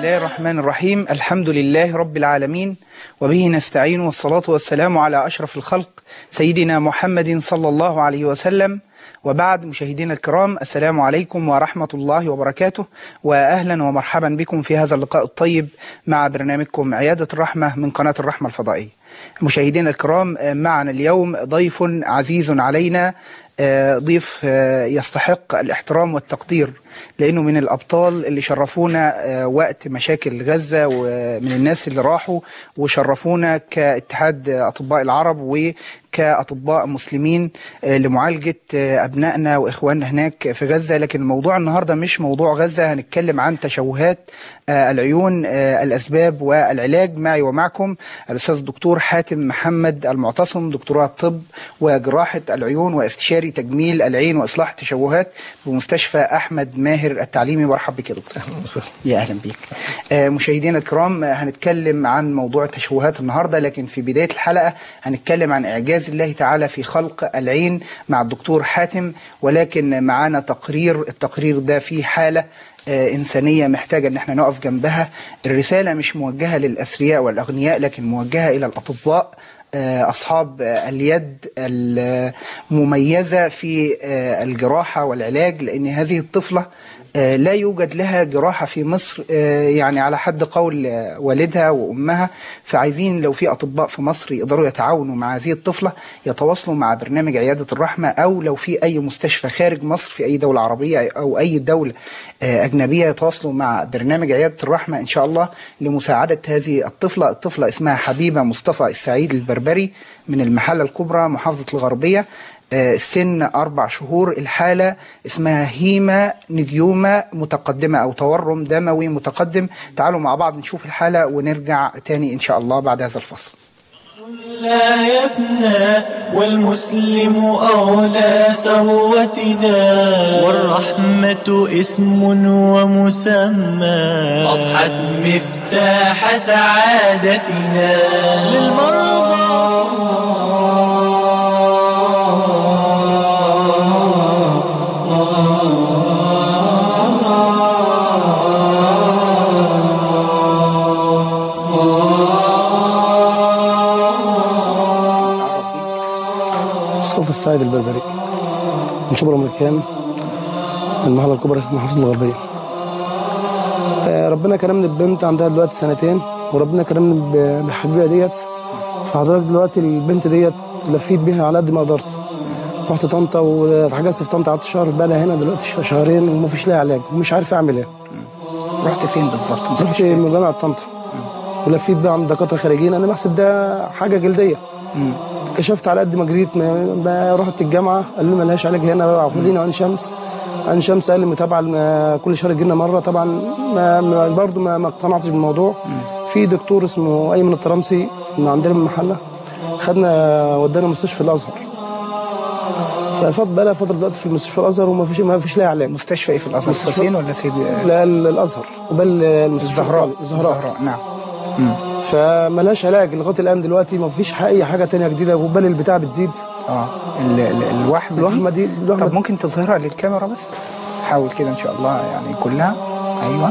الله الرحمن الرحيم الحمد لله رب العالمين وبه نستعين والصلاة والسلام على أشرف الخلق سيدنا محمد صلى الله عليه وسلم وبعد مشاهدينا الكرام السلام عليكم ورحمة الله وبركاته وأهلا ومرحبا بكم في هذا اللقاء الطيب مع برنامجكم عيادة الرحمة من قناة الرحمة الفضائية مشاهدينا الكرام معنا اليوم ضيف عزيز علينا ضيف يستحق الاحترام والتقدير لأنه من الأبطال اللي شرفونا وقت مشاكل غزة ومن الناس اللي راحوا وشرفونا كاتحاد أطباء العرب وكأطباء مسلمين لمعالجة أبنائنا وإخواننا هناك في غزة لكن موضوع النهاردة مش موضوع غزة هنتكلم عن تشوهات العيون الأسباب والعلاج معي ومعكم الأستاذ الدكتور حاتم محمد المعتصم دكتوراه الطب وجراحة العيون واستشاري تجميل العين وإصلاح التشوهات بمستشفى أحمد ماهر التعليمي مرحب بك يا دكتور اهلا وسهلا يا اهلا بيك آه مشاهدينا الكرام آه هنتكلم عن موضوع التشوهات النهارده لكن في بدايه الحلقه هنتكلم عن اعجاز الله تعالى في خلق العين مع الدكتور حاتم ولكن معانا تقرير التقرير ده فيه حاله آه إنسانية محتاجة أن احنا نقف جنبها الرسالة مش موجهة للأثرياء والأغنياء لكن موجهة إلى الأطباء أصحاب اليد المميزة في الجراحة والعلاج لأن هذه الطفلة لا يوجد لها جراحة في مصر يعني على حد قول والدها وأمها فعايزين لو في أطباء في مصر يقدروا يتعاونوا مع هذه الطفلة يتواصلوا مع برنامج عيادة الرحمة أو لو في أي مستشفى خارج مصر في أي دولة عربية أو أي دولة أجنبية يتواصلوا مع برنامج عيادة الرحمة إن شاء الله لمساعدة هذه الطفلة الطفلة اسمها حبيبة مصطفى السعيد البربري من المحلة الكبرى محافظة الغربية السن أربع شهور الحالة اسمها هيما نجيومة متقدمة أو تورم دموي متقدم تعالوا مع بعض نشوف الحالة ونرجع تاني إن شاء الله بعد هذا الفصل لا يفنى والمسلم أولى ثروتنا والرحمة اسم ومسمى أضحت مفتاح سعادتنا للمرضى السعيد البربري من شبرا مكان المحلة الكبرى في محافظة الغربية ربنا كرمني ببنت عندها دلوقتي سنتين وربنا كرمني بحبيبة ديت فحضرتك دلوقتي البنت ديت لفيت بيها على قد ما قدرت رحت طنطا واتحجزت في طنطا قعدت شهر بقى لها هنا دلوقتي شهرين وما فيش لها علاج ومش عارف اعمل ايه رحت فين بالظبط؟ رحت من جامعة طنطا ولفيت بقى عند دكاترة خارجيين انا بحسب ده حاجة جلدية مم. كشفت على قد ما جريت ما رحت الجامعه قالوا لي مالهاش علاج هنا بقى خدينا عين شمس عين شمس قال لي متابعه كل شهر جينا مره طبعا ما برضه ما, ما اقتنعتش بالموضوع في دكتور اسمه ايمن الطرمسي من عندنا من المحله خدنا ودانا مستشفى الازهر ففضل بقى لها فتره دلوقتي في مستشفى الازهر وما فيش ما فيش لها علاج مستشفى ايه في الازهر حسين ولا سيدي لا الازهر وبل المستشفى الزهراء الزهراء نعم مم. فملهاش علاج لغايه الان دلوقتي ما فيش اي حاجه تانية جديده وبال البتاع بتزيد اه ال ال الوحمه الوحمه دي, دي الوحمة طب ممكن تظهرها للكاميرا بس حاول كده ان شاء الله يعني كلها ايوه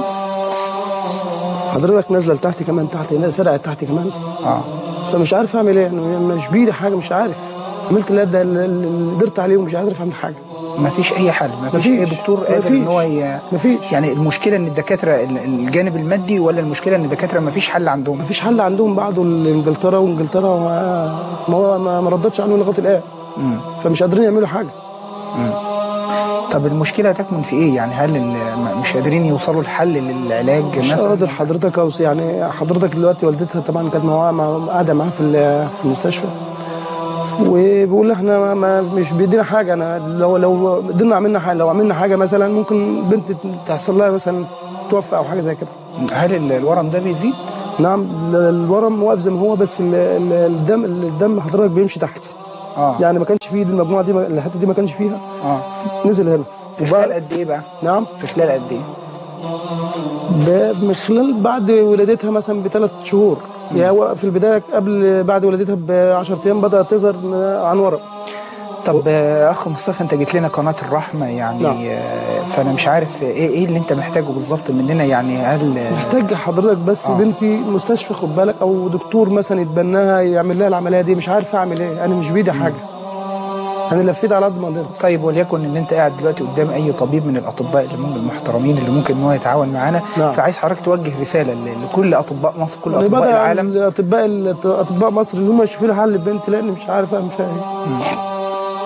حضرتك نازله لتحت كمان تحت سرقت تحت كمان اه فمش عارف اعمل ايه مش بايدي حاجه مش عارف عملت اللي ده اللي قدرت عليه ومش عارف اعمل حاجه ما فيش اي حل ما فيش اي دكتور قادر ان هو ي... مفيش يعني المشكله ان الدكاتره الجانب المادي ولا المشكله ان الدكاتره ما فيش حل عندهم ما فيش حل عندهم بعده انجلترا وانجلترا ما ما, ما ردتش عنه لغايه الان فمش قادرين يعملوا حاجه مم. طب المشكله تكمن في ايه يعني هل مش قادرين يوصلوا لحل للعلاج مش مثلا قادر حضرتك أوصي يعني حضرتك دلوقتي والدتها طبعا كانت معاها قاعده معاها في في المستشفى وبيقول احنا ما مش بيدينا حاجه انا لو لو قدرنا عملنا حاجه لو عملنا حاجه مثلا ممكن بنت تحصل لها مثلا توفى او حاجه زي كده هل الورم ده بيزيد؟ نعم الورم واقف زي ما هو بس الدم الدم حضرتك بيمشي تحت اه يعني ما كانش فيه المجموعه دي الحته دي ما كانش فيها اه نزل هنا في خلال قد ايه بقى؟ نعم في خلال قد ايه؟ من خلال بعد ولادتها مثلا بثلاث شهور يعني في البدايه قبل بعد ولادتها ب 10 ايام بدات تظهر عن ورق طب آه، اخ مصطفى انت جيت لنا قناه الرحمه يعني نعم. آه، فانا مش عارف ايه ايه اللي انت محتاجه بالظبط مننا يعني هل آه، محتاج حضرتك بس آه. بنتي مستشفى خد بالك او دكتور مثلا يتبناها يعمل لها العمليه دي مش عارف اعمل ايه انا مش بايدي حاجه انا لفيت على قد ما قدرت طيب وليكن ان انت قاعد دلوقتي قدام اي طبيب من الاطباء اللي ممكن المحترمين اللي ممكن ان هو يتعاون معانا نعم. فعايز حضرتك توجه رساله ل- لكل اطباء مصر كل انا اطباء بدأ العالم اطباء اطباء مصر ان هم يشوفوا لي حل لبنتي لان مش عارف اعمل فيها ايه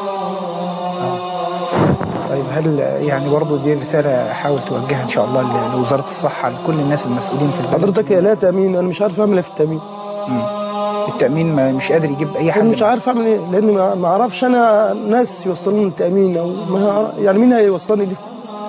طيب هل يعني برضو دي رساله حاول توجهها ان شاء الله ل- لوزاره الصحه لكل الناس المسؤولين في البلد حضرتك يا لا تامين انا مش عارف اعمل ايه في التامين التامين ما مش قادر يجيب اي حد انا مش عارف اعمل ايه لان ما ما اعرفش انا ناس يوصلوني التامين او ما أعرف- يعني مين هيوصلني ليه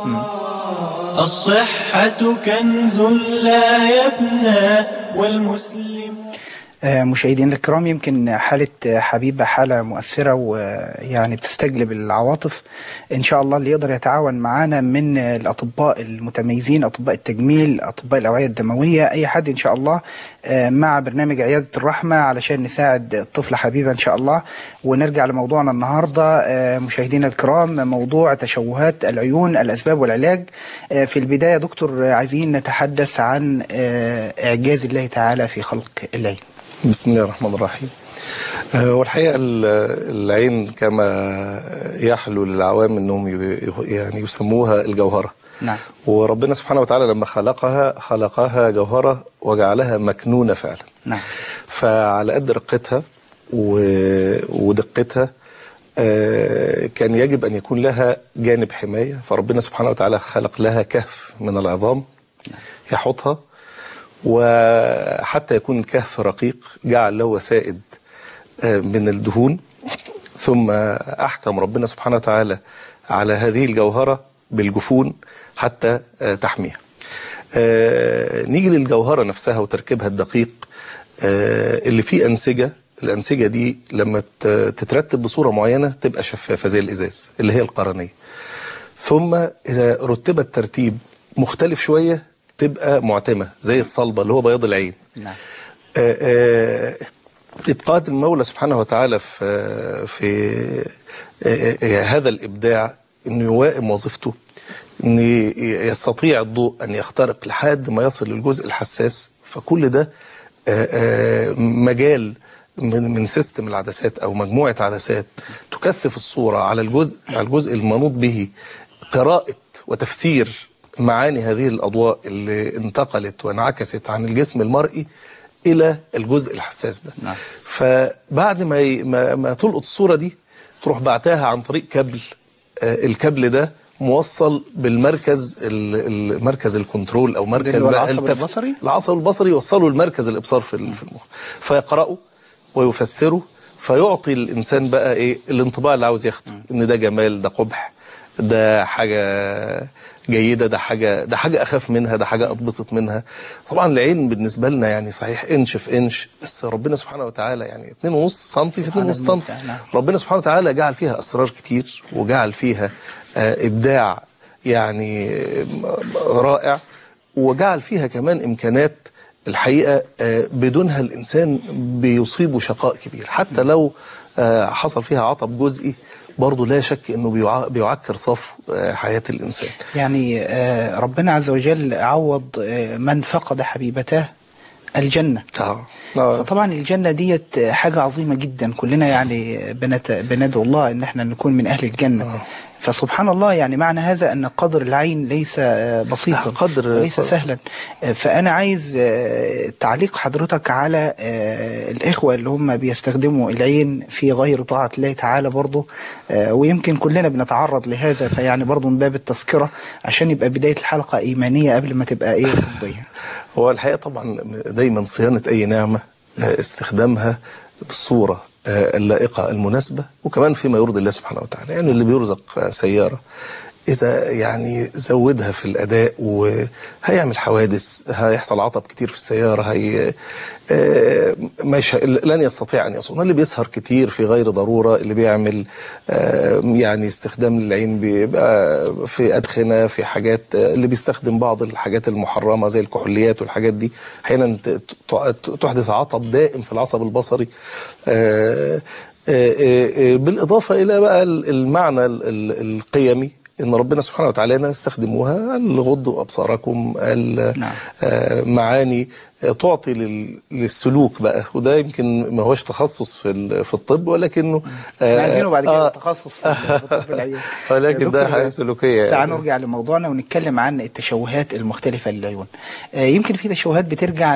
الصحة كنز لا يفنى والمسلم آه، مشاهدينا الكرام يمكن حالة آه، حبيبة حالة مؤثرة ويعني بتستجلب العواطف إن شاء الله اللي يقدر يتعاون معانا من آه، الأطباء المتميزين أطباء التجميل أطباء الأوعية الدموية أي حد إن شاء الله آه، مع برنامج عيادة الرحمة علشان نساعد الطفلة حبيبة إن شاء الله ونرجع لموضوعنا النهاردة آه، مشاهدينا الكرام موضوع تشوهات العيون الأسباب والعلاج آه، في البداية دكتور آه، عايزين نتحدث عن آه، إعجاز الله تعالى في خلق العين بسم الله الرحمن الرحيم آه، والحقيقة ال- العين كما يحلو للعوام أنهم ي- يعني يسموها الجوهرة نعم. وربنا سبحانه وتعالى لما خلقها خلقها جوهرة وجعلها مكنونة فعلا نعم. فعلى قد رقتها و- ودقتها آه، كان يجب أن يكون لها جانب حماية فربنا سبحانه وتعالى خلق لها كهف من العظام يحطها وحتى يكون الكهف رقيق جعل له وسائد آه، من الدهون ثم أحكم ربنا سبحانه وتعالى على هذه الجوهرة بالجفون حتى آه، تحميها آه، نيجي للجوهرة نفسها وتركيبها الدقيق آه، اللي فيه أنسجة الأنسجة دي لما ت- تترتب بصورة معينة تبقى شفافة زي الإزاز اللي هي القرنية ثم إذا رتبت ترتيب مختلف شوية تبقى معتمة زي الصلبة اللي هو بياض العين نعم. آه، آه، إتقان المولى سبحانه وتعالى في في آه، آه، هذا الإبداع إنه يوائم وظيفته إن يستطيع الضوء أن يخترق لحد ما يصل للجزء الحساس فكل ده آه، آه، مجال من من سيستم العدسات أو مجموعة عدسات تكثف الصورة على الجزء على الجزء المنوط به قراءة وتفسير معاني هذه الأضواء اللي انتقلت وانعكست عن الجسم المرئي إلى الجزء الحساس ده نعم. فبعد ما, ي... ما ما تلقط الصورة دي تروح بعتها عن طريق كابل آه، الكابل ده موصل بالمركز ال- المركز الكنترول او مركز اللي هو بقى العصب التف- البصري؟ العصب البصري يوصله لمركز الابصار في ال- في المخ فيقراه ويفسره فيعطي الانسان بقى ايه الانطباع اللي عاوز ياخده ان ده جمال ده قبح ده حاجه جيده ده حاجه ده حاجه اخاف منها ده حاجه اتبسط منها طبعا العين بالنسبه لنا يعني صحيح انش في انش بس ربنا سبحانه وتعالى يعني 2.5 سم في 2.5 سم المبدع، نعم. ربنا سبحانه وتعالى جعل فيها اسرار كتير وجعل فيها آه، ابداع يعني آه، رائع وجعل فيها كمان امكانات الحقيقه آه، بدونها الانسان بيصيبه شقاء كبير حتى لو آه، حصل فيها عطب جزئي برضه لا شك انه بيع- بيعكر صفو آه، حياه الانسان يعني آه، ربنا عز وجل عوض آه، من فقد حبيبته الجنة اه آه. فطبعا الجنة ديت حاجة عظيمة جدا كلنا يعني بنت بندعو الله ان احنا نكون من اهل الجنة فسبحان الله يعني معنى هذا ان قدر العين ليس آه، بسيطا لا، قدر- وليس قدر. سهلا آه، فانا عايز آه، تعليق حضرتك على آه، الاخوة اللي هم بيستخدموا العين في غير طاعة الله تعالى برضه آه، ويمكن كلنا بنتعرض لهذا فيعني برضه من باب التذكرة عشان يبقى بداية الحلقة ايمانية قبل ما تبقى ايه طبية هو الحقيقة طبعا دايما صيانة أي نعمة آه، استخدامها بالصورة آه، اللائقة المناسبة وكمان فيما يرضي الله سبحانه وتعالى يعني اللي بيرزق آه، سيارة إذا يعني زودها في الأداء وهيعمل حوادث هيحصل عطب كتير في السيارة هي آه، مش لن يستطيع أن يصون اللي بيسهر كتير في غير ضرورة اللي بيعمل آه، يعني استخدام للعين بيبقى في أدخنة في حاجات آه، اللي بيستخدم بعض الحاجات المحرمة زي الكحوليات والحاجات دي أحيانا ت- ت- تحدث عطب دائم في العصب البصري آه، آه، آه، آه، بالإضافة إلى بقى ال- المعنى ال- ال- القيمي إن ربنا سبحانه وتعالى يستخدموها الغض أبصاركم نعم. المعاني تعطي لل- للسلوك بقى وده يمكن ما هوش تخصص في ال- في الطب ولكنه احنا عايزينه بعد كده آه، تخصص في في طب العيون ولكن يا ده دكتور، حاجة سلوكية يعني. تعال نرجع لموضوعنا ونتكلم عن التشوهات المختلفة للعيون آه، يمكن في تشوهات بترجع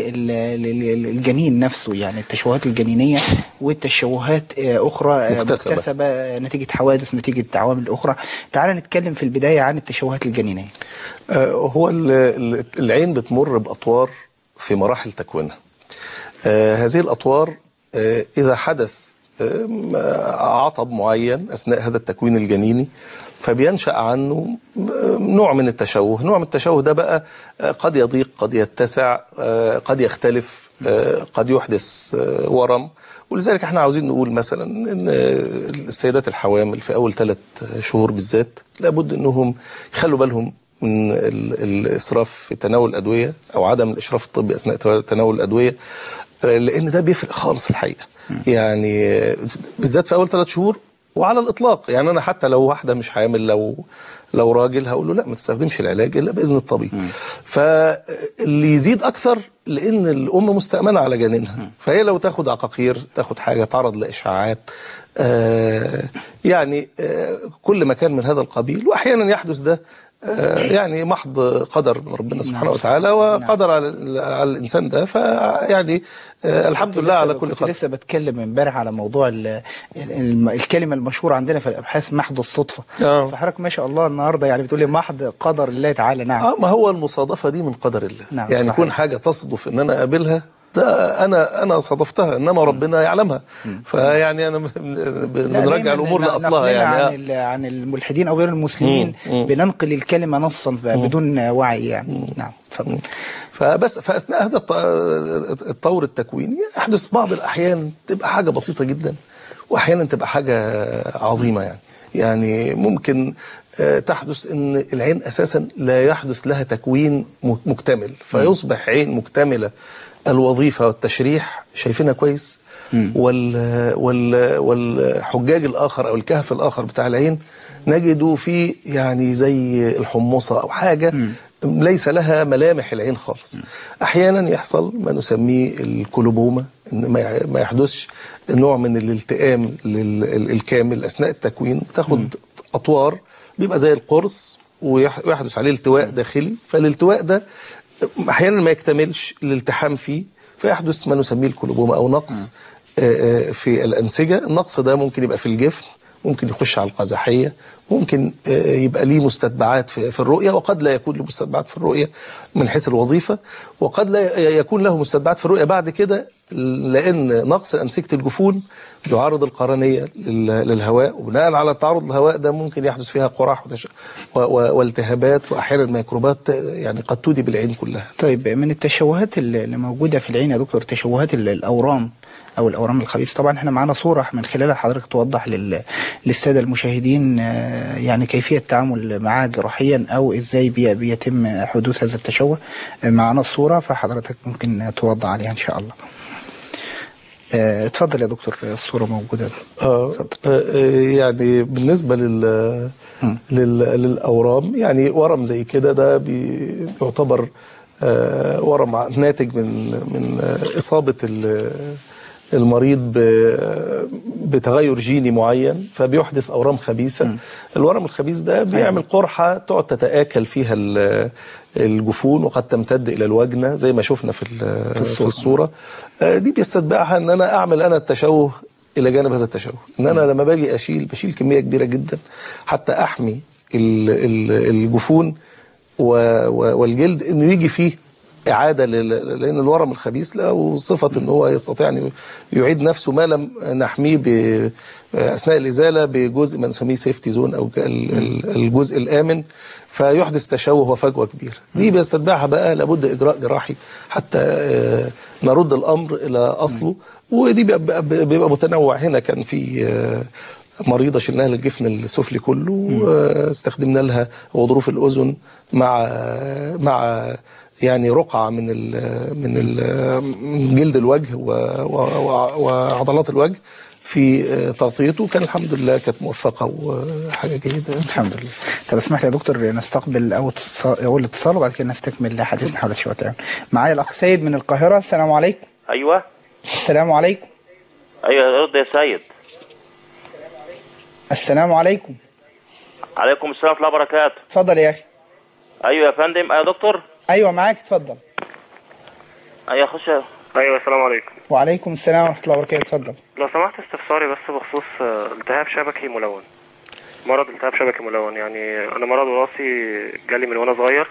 للجنين نفسه يعني التشوهات الجنينية والتشوهات آه، أخرى آه، مكتسبة. مكتسبة آه، نتيجة حوادث نتيجة عوامل أخرى تعال نتكلم في البداية عن التشوهات الجنينية آه، هو ال- ال- العين بتمر بأطوار في مراحل تكوينها آه، هذه الأطوار آه، إذا حدث آم، آه، عطب معين أثناء هذا التكوين الجنيني فبينشأ عنه آه، نوع من التشوه نوع من التشوه ده بقى آه، قد يضيق قد يتسع آه، قد يختلف آه، قد يحدث آه، ورم ولذلك احنا عاوزين نقول مثلا ان السيدات الحوامل في اول ثلاث شهور بالذات لابد انهم يخلوا بالهم من ال- الاسراف في تناول الادويه او عدم الاشراف الطبي اثناء تناول الادويه آه، لان ده بيفرق خالص الحقيقه يعني آه، بالذات في اول ثلاث شهور وعلى الاطلاق يعني انا حتى لو واحده مش حامل لو لو راجل هقول له لا ما تستخدمش العلاج الا باذن الطبيب فاللي يزيد اكثر لان الام مستامنه على جنينها فهي لو تاخد عقاقير تاخد حاجه تعرض لاشعاعات آه يعني آه كل ما كان من هذا القبيل واحيانا يحدث ده آه يعني محض قدر من ربنا سبحانه وتعالى وقدر على, على الانسان ده فيعني آه الحمد لله على كل كنت قدر لسه بتكلم امبارح على موضوع ال ال الكلمه المشهوره عندنا في الابحاث محض الصدفه آه. فحضرتك ما شاء الله النهارده يعني بتقولي محض قدر الله تعالى نعم اه ما هو المصادفه دي من قدر الله نعم، يعني صحيح. يكون حاجه تصدف ان انا اقابلها ده انا انا صادفتها انما ربنا يعلمها فيعني انا ب- ب- لا، بنرجع دايماً الامور ن- لاصلها نقلنا يعني عن آه. ال- عن الملحدين او غير المسلمين مم، مم. بننقل الكلمه نصا بدون وعي يعني نعم اتفضل فبس فاثناء هذا الط- الطور التكويني يحدث بعض الاحيان تبقى حاجه بسيطه جدا واحيانا تبقى حاجه عظيمه يعني يعني ممكن آه، تحدث ان العين اساسا لا يحدث لها تكوين م- مكتمل فيصبح عين مكتمله الوظيفه والتشريح شايفينها كويس وال وال والحجاج الاخر او الكهف الاخر بتاع العين نجده فيه يعني زي الحمصه او حاجه ليس لها ملامح العين خالص احيانا يحصل ما نسميه الكولوبوما ان ما يع- ما يحدثش نوع من الالتئام لل- الكامل اثناء التكوين تاخد اطوار بيبقى زي القرص ويح- ويحدث عليه التواء داخلي فالالتواء ده احيانا ما يكتملش الالتحام فيه فيحدث ما نسميه الكولوبوما او نقص آه، آه، في الانسجه النقص ده ممكن يبقى في الجفن ممكن يخش على القزحيه ممكن آه، يبقى ليه مستتبعات في في الرؤيه وقد لا يكون له مستتبعات في الرؤيه من حيث الوظيفه وقد لا يكون له مستتبعات في الرؤيه بعد كده لان نقص انسجه الجفون يعرض القرنيه لل- للهواء وبناء على تعرض الهواء ده ممكن يحدث فيها قراح وتش- و- و- والتهابات واحيانا ميكروبات يعني قد تودي بالعين كلها طيب من التشوهات اللي اللي موجوده في العين يا دكتور تشوهات ال- الاورام او الاورام الخبيثه طبعا احنا معانا صوره من خلالها حضرتك توضح لل... للساده المشاهدين آه، يعني كيفيه التعامل معها جراحيا او ازاي بي... بيتم حدوث هذا التشوه آه، معانا الصوره فحضرتك ممكن توضح عليها ان شاء الله آه، اتفضل يا دكتور الصوره موجوده آه اتفضل آه، يعني بالنسبة لل لل للأورام يعني ورم زي كده ده بي- بيعتبر آه، ورم ع- ناتج من من آه، إصابة ال- المريض ب- بتغير جيني معين فبيحدث أورام خبيثة الورم الخبيث ده بيعمل قرحة تقعد تتآكل فيها ال- الجفون وقد تمتد إلى الوجنة زي ما شفنا في ال- في الصورة. الصورة آه، دي بيستتبعها ان انا اعمل انا التشوه الى جانب هذا التشوه ان انا لما باجي اشيل بشيل كميه كبيره جدا حتى احمي ال- ال- الجفون و- و- والجلد انه يجي فيه اعاده لل- لان الورم الخبيث له صفه ان هو يستطيع ان يعيد نفسه ما لم نحميه ب- اثناء الازاله بجزء ما نسميه سيفتي زون او ال- ال- الجزء الامن فيحدث تشوه وفجوه كبيره دي بيستتبعها بقى لابد اجراء جراحي حتى آه، نرد الامر الى اصله ودي بيبقى, بيبقى متنوع هنا كان في آه، مريضه شلناها للجفن السفلي كله واستخدمنا لها غضروف الاذن مع مع يعني رقعه من ال من ال من جلد الوجه و- و- و- وعضلات الوجه في آه، تغطيته كان الحمد لله كانت موفقه وحاجه جيده الحمد لله طب اسمح لي يا دكتور نستقبل اول اتصال اول اتصال وبعد كده نستكمل حديثنا حول شويه العيون معايا الاخ سيد من القاهره السلام عليكم ايوه السلام عليكم ايوه رد يا سيد السلام عليكم عليكم السلام ورحمه الله وبركاته اتفضل يا اخي ايوه يا فندم ايوه يا دكتور ايوه معاك اتفضل ايوه خش ايوه السلام عليكم وعليكم السلام ورحمه الله وبركاته اتفضل لو سمحت استفساري بس بخصوص آه، التهاب شبكي ملون مرض التهاب شبكي ملون يعني انا مرض وراثي جالي من وانا صغير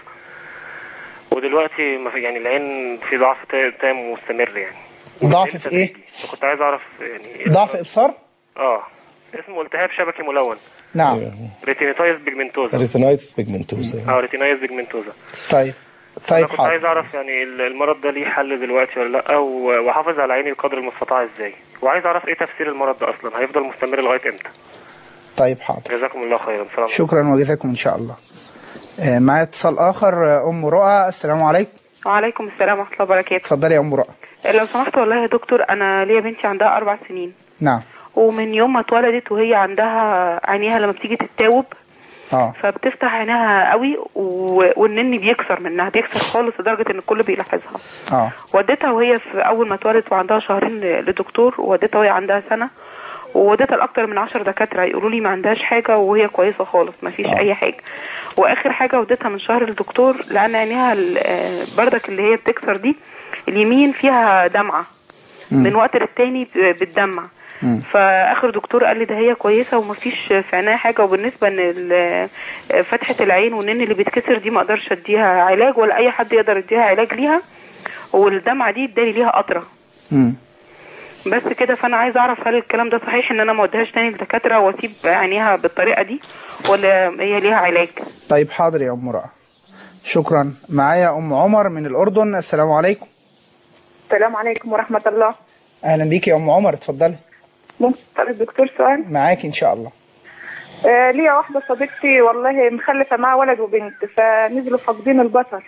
ودلوقتي ما في يعني العين في ضعف تا- تام ومستمر يعني ضعف في ايه فكنت عايز اعرف يعني ضعف ابصار اه اسمه التهاب شبكي ملون نعم ريتينيتايز بيجمنتوزا ريتينايتس بيجمنتوزا اه ريتينايز بيجمنتوزا طيب انا طيب كنت عايز حاضر اعرف يعني ال- المرض ده ليه حل دلوقتي ولا لا و- واحافظ على عيني بقدر المستطاع ازاي وعايز اعرف ايه تفسير المرض ده اصلا هيفضل مستمر لغايه امتى طيب حاضر جزاكم الله خيرا سلام عليكم. شكرا وجزاكم ان شاء الله آه، معايا اتصال اخر آه، ام رؤى السلام عليكم وعليكم السلام ورحمة الله وبركاته اتفضلي يا ام رؤى لو سمحت والله يا دكتور أنا ليا بنتي عندها أربع سنين نعم ومن يوم ما اتولدت وهي عندها عينيها لما بتيجي تتاوب اه فبتفتح عينيها قوي و... والنني بيكسر منها بيكسر خالص لدرجة إن الكل بيلاحظها اه وديتها وهي في أول ما اتولدت وعندها شهرين لدكتور ووديتها وهي عندها سنة ووديتها لأكتر من عشر دكاترة يقولوا لي ما عندهاش حاجة وهي كويسة خالص ما فيش آه. أي حاجة وآخر حاجة وديتها من شهر للدكتور لأن عينيها ال- آه، بردك اللي هي بتكسر دي اليمين فيها دمعة من وقت للتاني ب- بتدمع مم. فاخر دكتور قال لي ده هي كويسه ومفيش في عينها حاجه وبالنسبه ان ال- فتحه العين والنن اللي بيتكسر دي ما اقدرش اديها علاج ولا اي حد يقدر يديها علاج ليها والدمعه دي ادالي ليها قطره مم. بس كده فانا عايزه اعرف هل الكلام ده صحيح ان انا ما اوديهاش تاني للدكاتره واسيب عينيها بالطريقه دي ولا هي ليها علاج طيب حاضر يا ام رؤى شكرا معايا ام عمر من الاردن السلام عليكم السلام عليكم ورحمة الله اهلا بيك يا ام عمر اتفضلي ممكن أسأل الدكتور سؤال معاك ان شاء الله آه ليا واحدة صديقتي والله مخلفة معاها ولد وبنت فنزلوا فاقدين البصر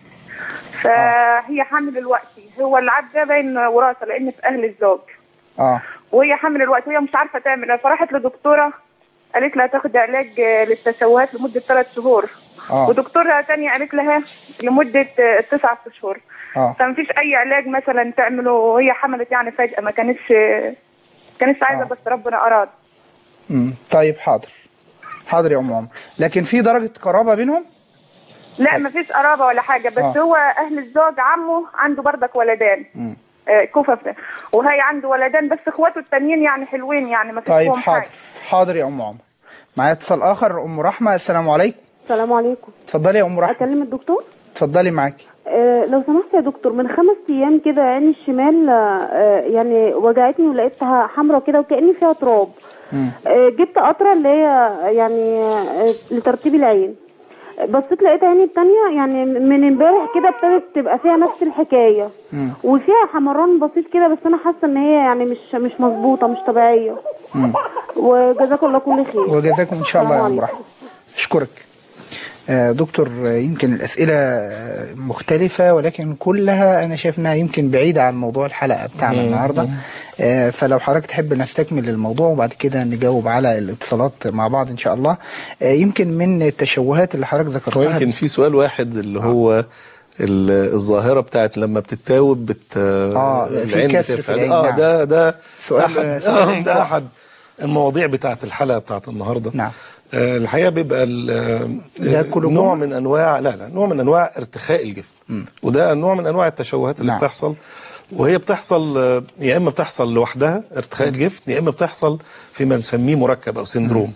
فهي حامل الوقت هو العد ده باين وراثة لأن في أهل الزوج اه وهي حامل الوقت وهي مش عارفة تعمل إيه. فراحت لدكتورة قالت لها تاخد علاج آه، للتشوهات لمدة ثلاث شهور اه ودكتورة تانية قالت لها لمدة آه، تسعة أشهر اه فمفيش أي علاج مثلا تعمله وهي حملت يعني فجأة ما كانتش كانتش عايزة آه. بس ربنا أراد مم. طيب حاضر حاضر يا ام عمر لكن في درجه قرابه بينهم لا مفيش قرابة ولا حاجة بس آه. هو أهل الزوج عمه عنده بردك ولدان مم. آه، كوفة في- وهي عنده ولدان بس اخواته التانيين يعني حلوين يعني ما فيش طيب فيهم حاضر حاجة حاضر يا ام عمر معايا اتصال اخر ام رحمه السلام عليكم السلام عليكم اتفضلي يا ام رحمه اكلم الدكتور اتفضلي معاكي آه لو سمحت يا دكتور من خمس ايام كده عيني الشمال آه يعني وجعتني ولقيتها حمرا كده وكاني فيها تراب مم. آه جبت قطره اللي هي يعني آه لترطيب العين بصيت لقيت عيني التانية يعني من امبارح كده ابتدت تبقى فيها نفس الحكاية مم. وفيها حمران بسيط كده بس انا حاسة ان هي يعني مش مش مظبوطة مش طبيعية مم. وجزاكم الله كل خير وجزاكم ان شاء الله يا السلام ام عليكم. رحمه اشكرك آه، دكتور آه، يمكن الاسئله آه، مختلفه ولكن كلها انا شايف انها يمكن بعيده عن موضوع الحلقه بتاعنا النهارده آه، فلو حضرتك تحب نستكمل الموضوع وبعد كده نجاوب على الاتصالات مع بعض ان شاء الله آه، يمكن من التشوهات اللي حضرتك ذكرتها ويمكن في سؤال واحد اللي هو ال- الظاهرة بتاعت لما بتتاوب بت آه، في العين كسر في بترفع. العين، اه نعم. ده ده سؤال- أحد سؤال ده أحد المواضيع بتاعت الحلقة بتاعت النهاردة نعم. آه، الحقيقة بيبقى ال- ده آه، كلوكوما؟ نوع من أنواع لا لا نوع من أنواع ارتخاء الجفن وده نوع من أنواع التشوهات اللي نعم. بتحصل وهي بتحصل آه، يا إما بتحصل لوحدها ارتخاء الجفن يا إما بتحصل فيما نسميه مركب أو سندروم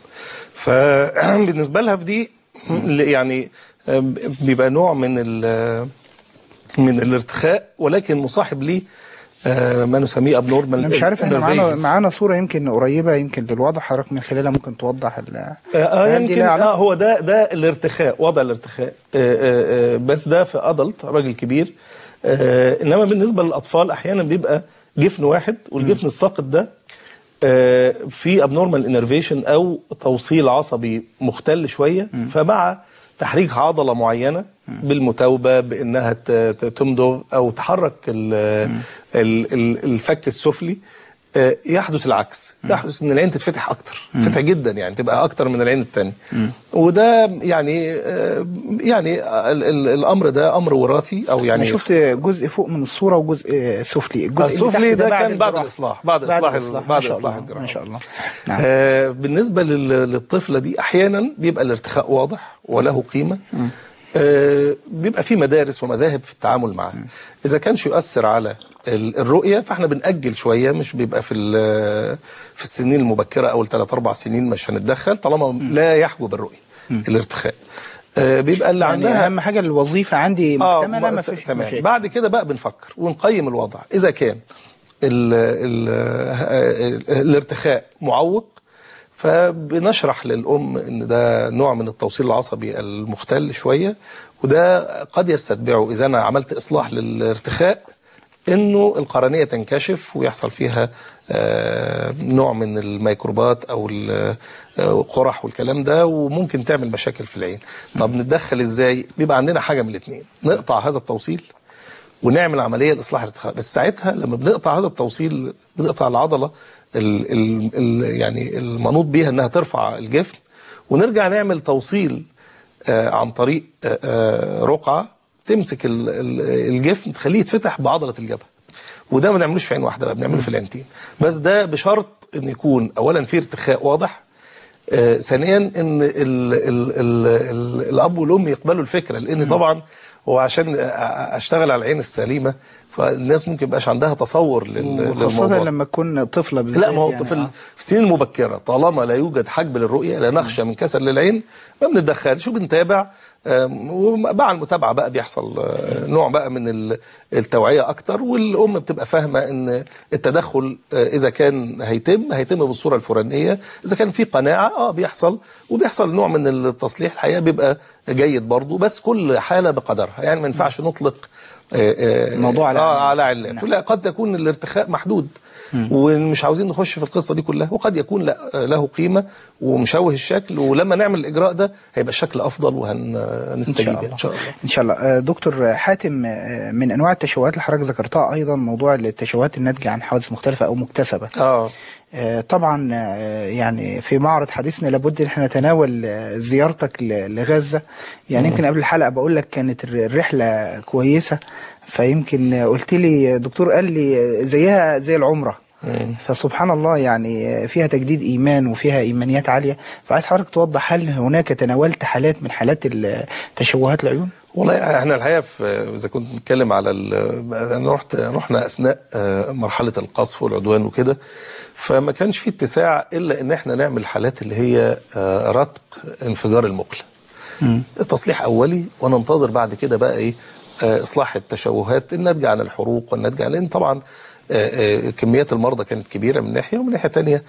فبالنسبة لها في دي يعني آه، بيبقى نوع من ال- من الارتخاء ولكن مصاحب ليه آه، ما نسميه ابنورمال انا مش عارف احنا معانا معانا صوره يمكن قريبه يمكن للوضع حضرتك من خلالها ممكن توضح ال اه هل دي يمكن لها علاقة؟ اه هو ده ده الارتخاء وضع الارتخاء آه آه آه بس ده في ادلت راجل كبير آه انما بالنسبه للاطفال احيانا بيبقى جفن واحد والجفن الساقط ده آه في ابنورمال انرفيشن او توصيل عصبي مختل شويه فمع تحريك عضله معينه بالمتاوبه بانها ت- ت- تمضغ او تحرك ال- ال- ال- الفك السفلي آه، يحدث العكس يحدث ان العين تتفتح اكتر تتفتح جدا يعني تبقى اكتر من العين الثانيه وده يعني آه، يعني ال- ال- الامر ده امر وراثي او يعني يعني انا شفت جزء فوق من الصوره وجزء آه، سفلي الجزء اللي السفلي تحت ده كان بعد الجراحة. الاصلاح بعد اصلاح ال- ما بعد شاء اصلاح الله، الجراحه ما شاء الله نعم. آه بالنسبه لل- للطفله دي احيانا بيبقى الارتخاء واضح وله قيمه آه بيبقى في مدارس ومذاهب في التعامل معاه اذا كانش يؤثر على ال- الرؤيه فاحنا بنأجل شويه مش بيبقى في ال- في السنين المبكره اول 3 4 سنين مش هنتدخل طالما لا يحجب الرؤيه الارتخاء آه بيبقى اللي يعني عندها اهم حاجه الوظيفه عندي مكتمله ما ما- فيش تمام مشاكل. بعد كده بقى بنفكر ونقيم الوضع اذا كان ال ال الارتخاء معوق فبنشرح للام ان ده نوع من التوصيل العصبي المختل شويه وده قد يستتبعه اذا انا عملت اصلاح للارتخاء انه القرنيه تنكشف ويحصل فيها آه، نوع من الميكروبات او ال- آه، القرح والكلام ده وممكن تعمل مشاكل في العين طب نتدخل ازاي بيبقى عندنا حاجه من الاثنين نقطع هذا التوصيل ونعمل عمليه لاصلاح الارتخاء بس ساعتها لما بنقطع هذا التوصيل بنقطع العضله ال ال ال يعني المنوط بيها انها ترفع الجفن ونرجع نعمل توصيل آه عن طريق آه آه رقعه تمسك ال- ال- الجفن تخليه يتفتح بعضله الجبهه وده ما نعملوش في عين واحده بقى بنعمله في العينتين بس ده بشرط ان يكون اولا في ارتخاء واضح آه، ثانيا ان ال ال ال ال الاب والام يقبلوا الفكره لان طبعا هو عشان أ- أ- اشتغل على العين السليمه فالناس ممكن يبقاش عندها تصور لل- وخاصه للموضوع لما تكون طفله بالذات لا ما هو يعني في آه. ال- في السنين المبكره طالما لا يوجد حجب للرؤيه لا نخشى من كسل للعين ما بنتدخلش وبنتابع آم، ومع المتابعه بقى بيحصل آه، نوع بقى من ال- التوعيه اكتر والام بتبقى فاهمه ان التدخل آه، اذا كان هيتم هيتم بالصوره الفلانيه اذا كان في قناعه اه بيحصل وبيحصل نوع من التصليح الحقيقه بيبقى جيد برضه بس كل حاله بقدرها يعني ما ينفعش نطلق آه، آه، الموضوع على آه علامات. على علات لا قد يكون الارتخاء محدود ومش عاوزين نخش في القصه دي كلها وقد يكون لا له قيمه ومشوه الشكل ولما نعمل الاجراء ده هيبقى الشكل افضل وهنستجيب الله. ان شاء الله ان شاء الله آه، دكتور حاتم آه، من انواع التشوهات اللي حضرتك ذكرتها ايضا موضوع التشوهات الناتجه عن حوادث مختلفه او مكتسبه اه آه، طبعا آه، يعني في معرض حديثنا لابد ان احنا نتناول آه، زيارتك ل- لغزه يعني يمكن قبل الحلقه بقول لك كانت الر- الرحله كويسه فيمكن آه، قلت لي دكتور قال لي آه، زيها زي العمره فسبحان الله يعني آه، فيها تجديد ايمان وفيها ايمانيات عاليه فعايز حضرتك توضح هل هناك تناولت حالات من حالات ال- تشوهات العيون؟ والله احنا الحقيقه في اذا كنت بنتكلم على ال- انا رحت رحنا اثناء آه، مرحله القصف والعدوان وكده فما كانش في اتساع الا ان احنا نعمل حالات اللي هي آه، رتق انفجار المقله تصليح اولي وننتظر بعد كده بقى ايه آه، اصلاح التشوهات الناتجه عن الحروق والناتجه عن لان طبعا آه، آه، كميات المرضى كانت كبيره من ناحيه ومن ناحيه ثانيه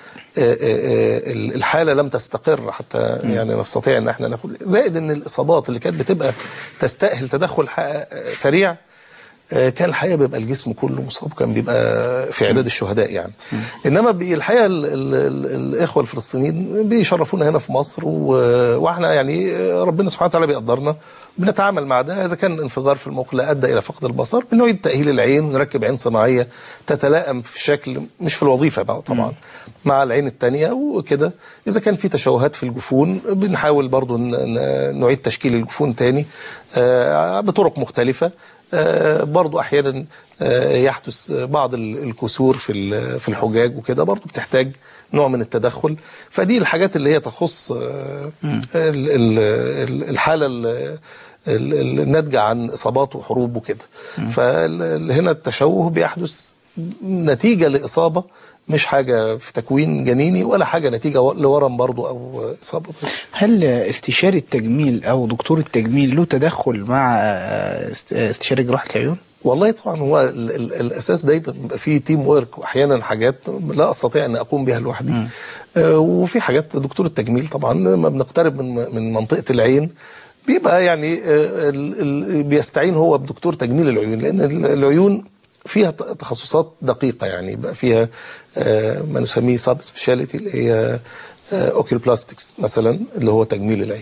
الحاله لم تستقر حتى يعني نستطيع ان احنا ناخد زائد ان الاصابات اللي كانت بتبقى تستاهل تدخل ح- آه، سريع آه، كان الحقيقه بيبقى الجسم كله مصاب كان بيبقى في اعداد الشهداء يعني انما بي- الحقيقه ال ال ال الاخوه الفلسطينيين بيشرفونا هنا في مصر و- واحنا يعني آه، ربنا سبحانه وتعالى بيقدرنا بنتعامل مع ده اذا كان انفجار في المقله ادى الى فقد البصر بنعيد تاهيل العين ونركب عين صناعيه تتلائم في الشكل مش في الوظيفه بقى طبعا مع العين الثانيه وكده اذا كان في تشوهات في الجفون بنحاول برضو ن- ن- نعيد تشكيل الجفون تاني آه، بطرق مختلفه آه، برضو احيانا آه، يحدث بعض ال- الكسور في ال- في الحجاج وكده برضو بتحتاج نوع من التدخل فدي الحاجات اللي هي تخص آه، ال- ال- ال- الحاله ال- ال- ال- الناتجه عن اصابات وحروب وكده فهنا التشوه بيحدث نتيجه لاصابه مش حاجه في تكوين جنيني ولا حاجه نتيجه لورم برضو او اصابه هل استشاري التجميل او دكتور التجميل له تدخل مع آه، است- استشاري جراحه العيون؟ والله طبعا هو ال ال الاساس دايما بيبقى فيه تيم ورك واحيانا حاجات لا استطيع ان اقوم بها لوحدي آه وفي حاجات دكتور التجميل طبعا لما بنقترب من من منطقه العين بيبقى يعني آه ال ال بيستعين هو بدكتور تجميل العيون لان ال- العيون فيها ت- تخصصات دقيقه يعني بقى فيها آه ما نسميه سب سبيشاليتي اللي هي اوكيل بلاستكس مثلا اللي هو تجميل العين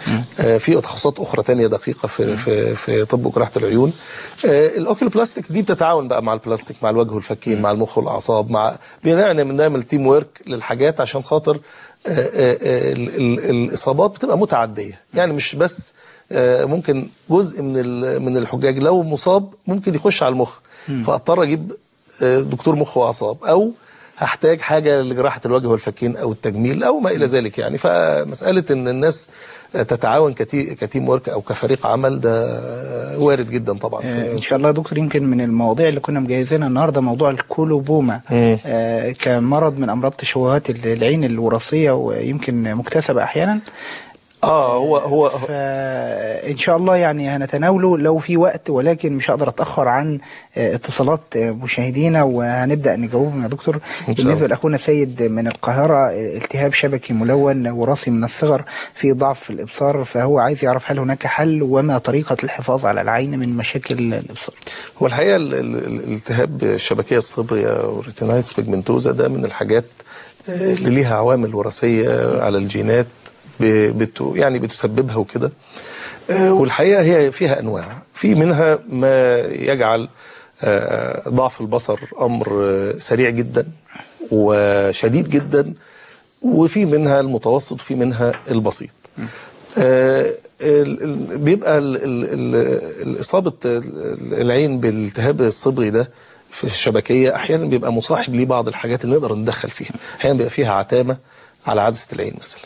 آه، في تخصصات اخرى تانية دقيقه في في في طب وجراحه العيون آه، الاوكيل بلاستكس دي بتتعاون بقى مع البلاستيك مع الوجه والفكين مع المخ والاعصاب مع بنعمل نعمل تيم ورك للحاجات عشان خاطر آه، آه، آه، ال- ال- الاصابات بتبقى متعديه يعني مش بس آه، ممكن جزء من ال- من الحجاج لو مصاب ممكن يخش على المخ فاضطر اجيب آه، دكتور مخ واعصاب او هحتاج حاجه لجراحه الوجه والفكين او التجميل او ما الى ذلك يعني فمساله ان الناس تتعاون كتي- كتيم ورك او كفريق عمل ده وارد جدا طبعا آه، ان شاء الله يا دكتور يمكن من المواضيع اللي كنا مجهزينها النهارده موضوع الكولوبوما مم. آه، كمرض من امراض تشوهات العين الوراثيه ويمكن مكتسبه احيانا اه هو هو فان شاء الله يعني هنتناوله لو في وقت ولكن مش هقدر اتاخر عن آه، اتصالات آه، مشاهدينا وهنبدا نجاوبهم يا دكتور شاء بالنسبه الله. لاخونا سيد من القاهره آه، التهاب شبكي ملون وراثي من الصغر في ضعف في الابصار فهو عايز يعرف هل هناك حل وما طريقه الحفاظ على العين من مشاكل الابصار هو الحقيقه ال- ال- ال- الالتهاب الشبكيه الصبريه او ريتينايتس بيجمنتوزا ده من الحاجات آه، اللي ليها عوامل وراثيه على الجينات ب- بت يعني بتسببها وكده آه، والحقيقه هي فيها انواع في منها ما يجعل آه، ضعف البصر امر آه، سريع جدا وشديد جدا وفي منها المتوسط وفي منها البسيط آه، ال- ال- بيبقى ال- ال- ال- إصابة ال- العين بالالتهاب الصبغي ده في الشبكية أحيانا بيبقى مصاحب ليه بعض الحاجات اللي نقدر ندخل فيها أحيانا بيبقى فيها عتامة على عدسة العين مثلا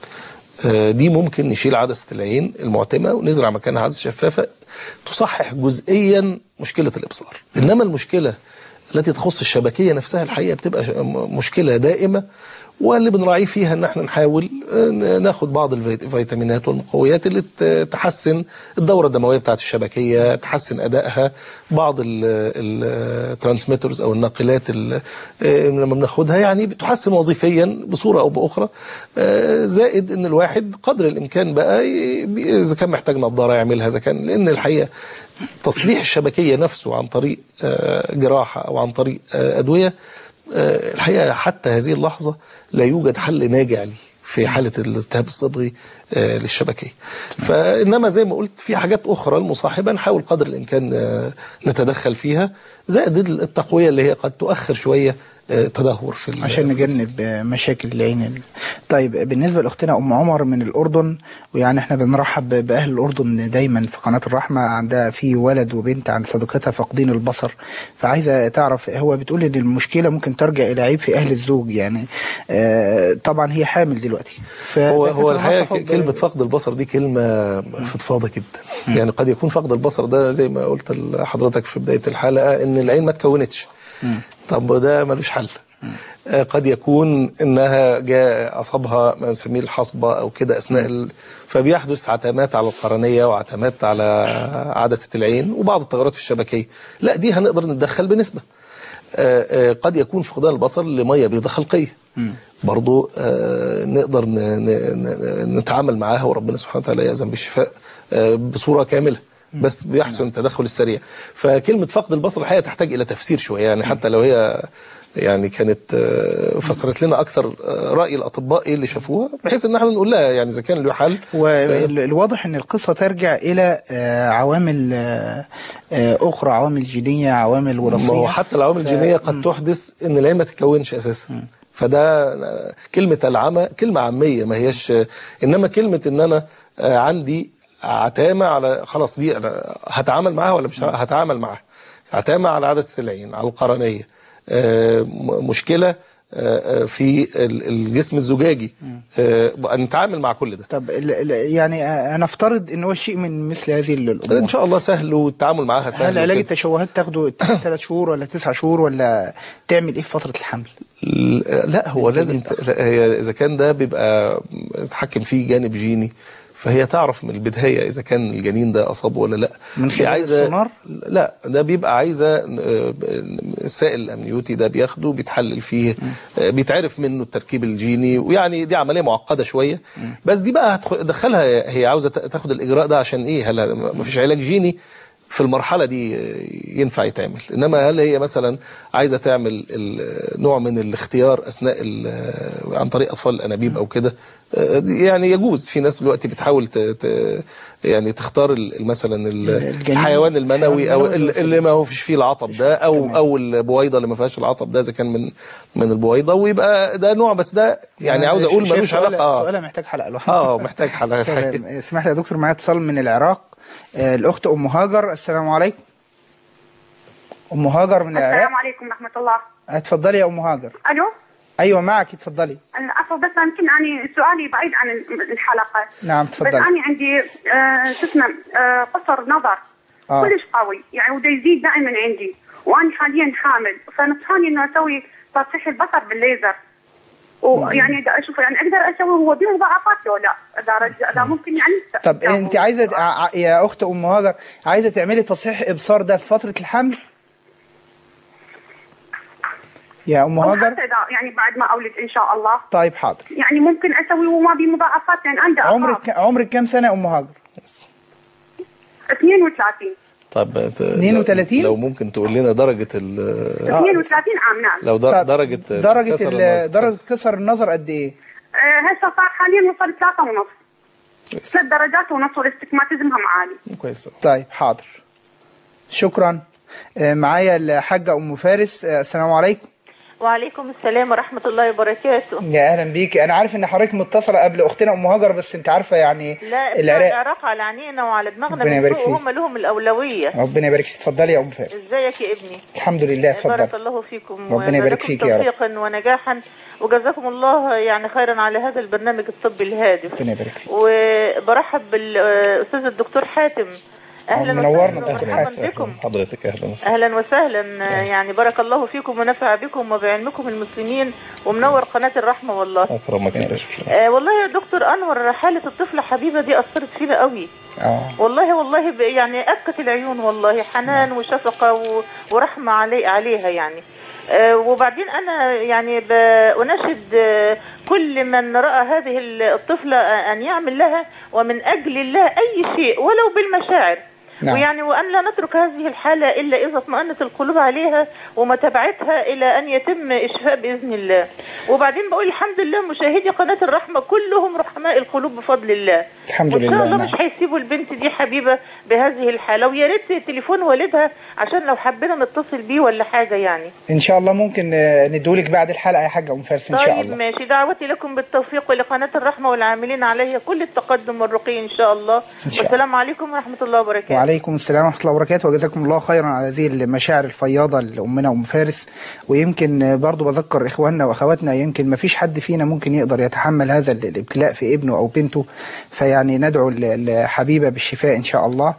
آه، دي ممكن نشيل عدسة العين المعتمة ونزرع مكانها عدسة شفافة تصحح جزئيا مشكلة الإبصار إنما المشكلة التي تخص الشبكية نفسها الحقيقة بتبقى ش- م- مشكلة دائمة واللي بنراعيه فيها ان احنا نحاول آه، ن- ناخد بعض الفيت- الفيتامينات والمقويات اللي ت- تحسن الدورة الدموية بتاعت الشبكية تحسن أدائها بعض الترانسميترز أو الناقلات ال- آه، لما بناخدها يعني بتحسن وظيفيا بصورة أو بأخرى آه، زائد ان الواحد قدر الامكان بقى ي- بي- اذا كان محتاج نظاره يعملها اذا كان لان الحقيقه تصليح الشبكيه نفسه عن طريق آه، جراحه او عن طريق آه، ادويه آه، الحقيقه حتى هذه اللحظه لا يوجد حل ناجع ليه في حاله الالتهاب الصبغي آه، للشبكيه فانما زي ما قلت في حاجات اخرى المصاحبه نحاول قدر الامكان آه، نتدخل فيها زائد التقويه اللي هي قد تؤخر شويه آه، تدهور في ال- عشان في نجنب مشاكل العين ال- طيب بالنسبة لأختنا أم عمر من الأردن ويعني احنا بنرحب بأهل الأردن دايما في قناة الرحمة عندها في ولد وبنت عند صديقتها فاقدين البصر فعايزة تعرف هو بتقول إن المشكلة ممكن ترجع إلى عيب في أهل الزوج يعني آه طبعا هي حامل دلوقتي هو فدكاترة هو الحقيقه نصحوا ك- كلمه فقد البصر دي كلمه فضفاضه جدا يعني قد يكون فقد البصر ده زي ما قلت لحضرتك في بدايه الحلقه ان العين ما تكونتش طب ده ملوش حل آه، قد يكون انها جاء اصابها ما نسميه الحصبه او كده اثناء ال... فبيحدث عتمات على القرنيه وعتمات على عدسه العين وبعض التغيرات في الشبكيه لا دي هنقدر نتدخل بنسبه آه، آه، قد يكون فقدان البصر لميه بيضاء خلقيه برضو آه، نقدر ن- ن- ن- نتعامل معاها وربنا سبحانه وتعالى يأذن بالشفاء آه، بصورة كاملة بس بيحسن التدخل السريع فكلمة فقد البصر الحقيقة تحتاج إلى تفسير شوية يعني حتى لو هي يعني كانت آه، فسرت لنا أكثر آه، رأي الأطباء إيه اللي شافوها بحيث إن احنا نقول لها يعني إذا كان له حل والواضح ان القصه ترجع الى آه، عوامل آه، آه، اخرى عوامل جينيه عوامل وراثيه ما هو حتى العوامل الجينيه قد تحدث ان العين ما تتكونش اساسا فده كلمه العمى كلمه عاميه ما هيش انما كلمه ان انا آه، عندي عتامه على خلاص دي انا هتعامل معاها ولا مش هتعامل معاها عتامه على عدسه العين على القرنيه آه، م- مشكله آه، آه، في ال- الجسم الزجاجي آه، نتعامل مع كل ده طب ال- ال- يعني آه، نفترض ان هو شيء من مثل هذه ال- الامور ان شاء الله سهل والتعامل معاها سهل هل علاج وكده. التشوهات تاخده ثلاث شهور ولا تسع شهور ولا تعمل ايه في فتره الحمل؟ لا هو لازم ت... لا هي اذا كان ده بيبقى يتحكم فيه جانب جيني فهي تعرف من البدايه اذا كان الجنين ده اصابه ولا لا من دي خلال عايزه السونار؟ لا ده بيبقى عايزه آه، السائل الامنيوتي ده بياخده بيتحلل فيه آه، بيتعرف منه التركيب الجيني ويعني دي عمليه معقده شويه بس دي بقى هتدخلها هي عاوزه تا- تاخد الاجراء ده عشان ايه هل ما فيش علاج جيني في المرحله دي آه، ينفع يتعمل انما هل هي مثلا عايزه تعمل ال- نوع من الاختيار اثناء ال- عن طريق اطفال الانابيب او كده آه، دي يعني يجوز في ناس دلوقتي بتحاول ت... ت... يعني تختار ال- مثلا ال- الجنين. الحيوان المنوي او المنوي ال- اللي ما هو فيش فيه العطب ده او او البويضه اللي ما فيهاش العطب ده اذا كان من من البويضه ويبقى ده نوع بس ده يعني عاوز اقول شايف ملوش سؤال- علاقه سؤالها محتاج حلقه لوحده اه محتاج حلقه تمام اسمح لي يا دكتور معايا اتصال من العراق آه، الاخت ام هاجر السلام عليكم ام هاجر من العراق السلام عليكم ورحمة الله اتفضلي يا ام هاجر ألو ايوه معك اتفضلي العفو بس يمكن أنا سؤالي بعيد عن الحلقة نعم بس تفضلي أنا عندي آه، شو اسمه آه، قصر نظر آه. كلش قوي يعني وده يزيد دائما عندي وأنا حاليا حامل فنصحاني إنه أسوي تصحيح البصر بالليزر ويعني دا اشوف يعني اقدر اسوي هو بيه مضاعفات لو لا اذا رج- اذا ممكن يعني طب انت عايزه ع- ع- يا اخت ام هاجر عايزه تعملي تصحيح ابصار ده في فتره الحمل يا ام أو هاجر حتى إذا يعني بعد ما اولد ان شاء الله طيب حاضر يعني ممكن اسوي وما بي مضاعفات لان عنده عمرك عمرك كام سنه يا ام هاجر 32 طب ت- 32 لو ممكن تقول لنا درجه ال 32 عام نعم لو در- درجه درجه كسر ال- النظر. درجه كسر النظر قد ايه آه، هسه صار حاليا وصل ثلاثة ونص ثلاث درجات ونص والاستجماتيزمهم عالي كويس طيب حاضر شكرا آه، معايا الحاجه ام فارس آه، السلام عليكم وعليكم السلام ورحمة الله وبركاته يا اهلا بيكي انا عارف ان حضرتك متصله قبل اختنا ام هاجر بس انت عارفه يعني لا العراق العراق على عينينا وعلى دماغنا ربنا من يبارك فوق فيك. وهم لهم الأولوية ربنا يبارك فيك اتفضلي يا ام فارس ازيك يا ابني الحمد لله بارك اتفضل الله فيكم ربنا يبارك وزادكم فيك يا رب. توفيقا ونجاحا وجزاكم الله يعني خيرا على هذا البرنامج الطبي الهادف ربنا يبارك فيك وبرحب بالأستاذ الدكتور حاتم أهلا منورنا وسهلا دكتور ومرحبا حاتم. بكم حضرتك اهلا وسهلا اهلا وسهلا يعني بارك الله فيكم ونفع بكم وبعلمكم المسلمين ومنور قناه الرحمه والله اكرمك الله آه والله يا دكتور انور حاله الطفله حبيبه دي اثرت فينا قوي اه والله والله ب- يعني أبكت العيون والله حنان وشفقة و- ورحمة علي عليها يعني آه، وبعدين أنا يعني ب- أناشد آه، كل من رأى هذه الطفلة آه، أن يعمل لها ومن أجل الله أي شيء ولو بالمشاعر نعم. ويعني وأن لا نترك هذه الحالة إلا إذا اطمأنت القلوب عليها ومتابعتها إلى أن يتم إشفاء بإذن الله وبعدين بقول الحمد لله مشاهدي قناة الرحمة كلهم رحماء القلوب بفضل الله الحمد وإن شاء لله الله نعم. مش هيسيبوا البنت دي حبيبة بهذه الحالة ويا ريت تليفون والدها عشان لو حبينا نتصل بيه ولا حاجة يعني ان شاء الله ممكن آه، ندولك بعد الحلقه يا حاجه ام فارس ان شاء طيب الله ماشي دعوتي لكم بالتوفيق ولقناة الرحمة والعاملين عليها كل التقدم والرقي إن شاء الله إن شاء والسلام عليكم ورحمة الله وبركاته وعليكم السلام ورحمه الله وبركاته وجزاكم الله خيرا على هذه المشاعر الفياضه لامنا ام فارس ويمكن آه، برضو بذكر اخواننا واخواتنا يمكن ما فيش حد فينا ممكن يقدر يتحمل هذا ال- الابتلاء في ابنه او بنته فيعني ندعو ل- لحبيبه بالشفاء ان شاء الله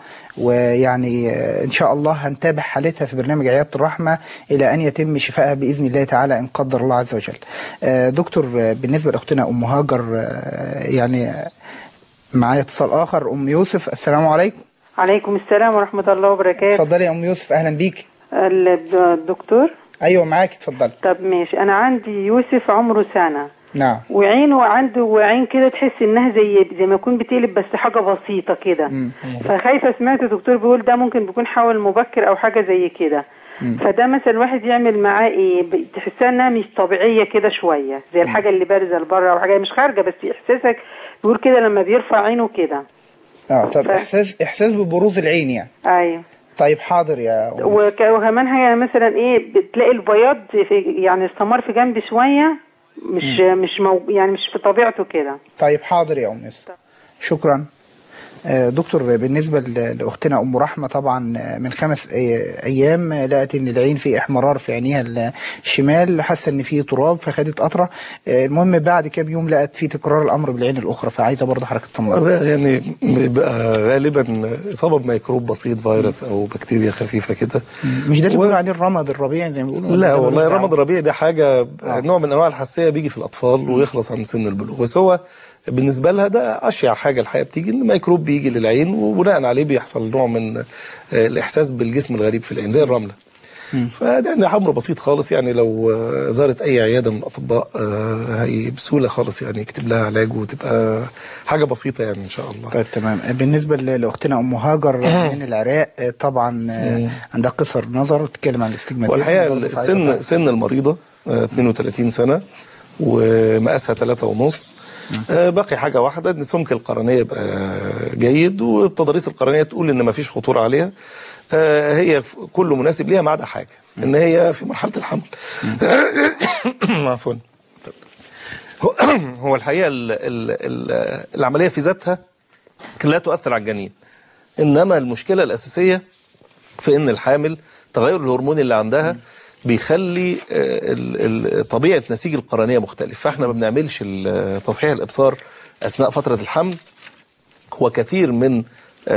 ويعني آه، ان شاء الله هنتابع حالتها في برنامج عياده الرحمه الى ان يتم شفائها باذن الله تعالى ان قدر الله عز وجل. آه، دكتور آه، بالنسبه لاختنا ام هاجر آه، يعني آه، معايا اتصال اخر ام يوسف السلام عليكم. عليكم السلام ورحمة الله وبركاته اتفضلي يا ام يوسف اهلا بيك ال- الدكتور ايوه معاك اتفضلي طب ماشي أنا عندي يوسف عمره سنة نعم وعينه عنده عين كده تحس إنها زي زي ما يكون بتقلب بس حاجة بسيطة كده فخايفة سمعت الدكتور بيقول ده ممكن بيكون حول مبكر أو حاجة زي كده فده مثلا الواحد يعمل معاه ايه ب- تحسها انها مش طبيعيه كده شويه زي الحاجه اللي بارزه لبره او حاجه مش خارجه بس احساسك بيقول كده لما بيرفع عينه كده اه طب احساس احساس ببروز العين يعني ايوه طيب حاضر يا أم. وك- وكمان حاجه مثلا ايه بتلاقي البياض في يعني استمر في جنب شويه مش مش مو يعني مش في طبيعته كده طيب حاضر يا ام يوسف شكرا آه، دكتور بالنسبة ل- لأختنا أم رحمة طبعا آه، من خمس أي- أيام آه، لقت إن العين في إحمرار في عينيها الشمال حاسة إن في تراب فخدت قطرة آه، المهم بعد كام يوم لقت في تكرار الأمر بالعين الأخرى فعايزة برضه حركة تمرض ده يعني بيبقى غالبا اصابه بميكروب بسيط فيروس او بكتيريا خفيفه كده مش ده اللي بيقولوا عليه الرمد الربيعي زي ما بيقولوا لا ولا ده والله ملوش الرمد دعوة؟ الربيعي ده حاجه نوع من انواع الحساسيه بيجي في الاطفال ويخلص عند سن البلوغ بس هو بالنسبه لها ده اشيع حاجه الحقيقه بتيجي ان ميكروب بيجي للعين وبناء عليه بيحصل نوع من آه، الاحساس بالجسم الغريب في العين زي الرمله فده يعني امر بسيط خالص يعني لو آه، زارت اي عياده من الاطباء آه، هي بسهوله خالص يعني يكتب لها علاج وتبقى حاجه بسيطه يعني ان شاء الله طيب تمام بالنسبة ل- لأختنا أم هاجر من العراق آه، طبعا آه، عندها قصر نظر وتتكلم عن الاستجماتيزم والحقيقه برضه في السن عيادة. سن المريضه آه، 32 سنه ومقاسها 3 ونص آه، باقي حاجه واحده ان سمك القرنيه يبقى جيد وبتضاريس القرنيه تقول ان ما فيش خطوره عليها آه، هي ف- كله مناسب ليها ما عدا حاجه ان هي في مرحله الحمل عفوا هو- هو الحقيقه ال ال ال العمليه في ذاتها لا تؤثر على الجنين انما المشكله الاساسيه في ان الحامل تغير الهرموني اللي عندها بيخلي آه، ال- ال- طبيعه نسيج القرنيه مختلف فاحنا ما بنعملش ال- تصحيح الابصار اثناء فتره الحمل وكثير من ال-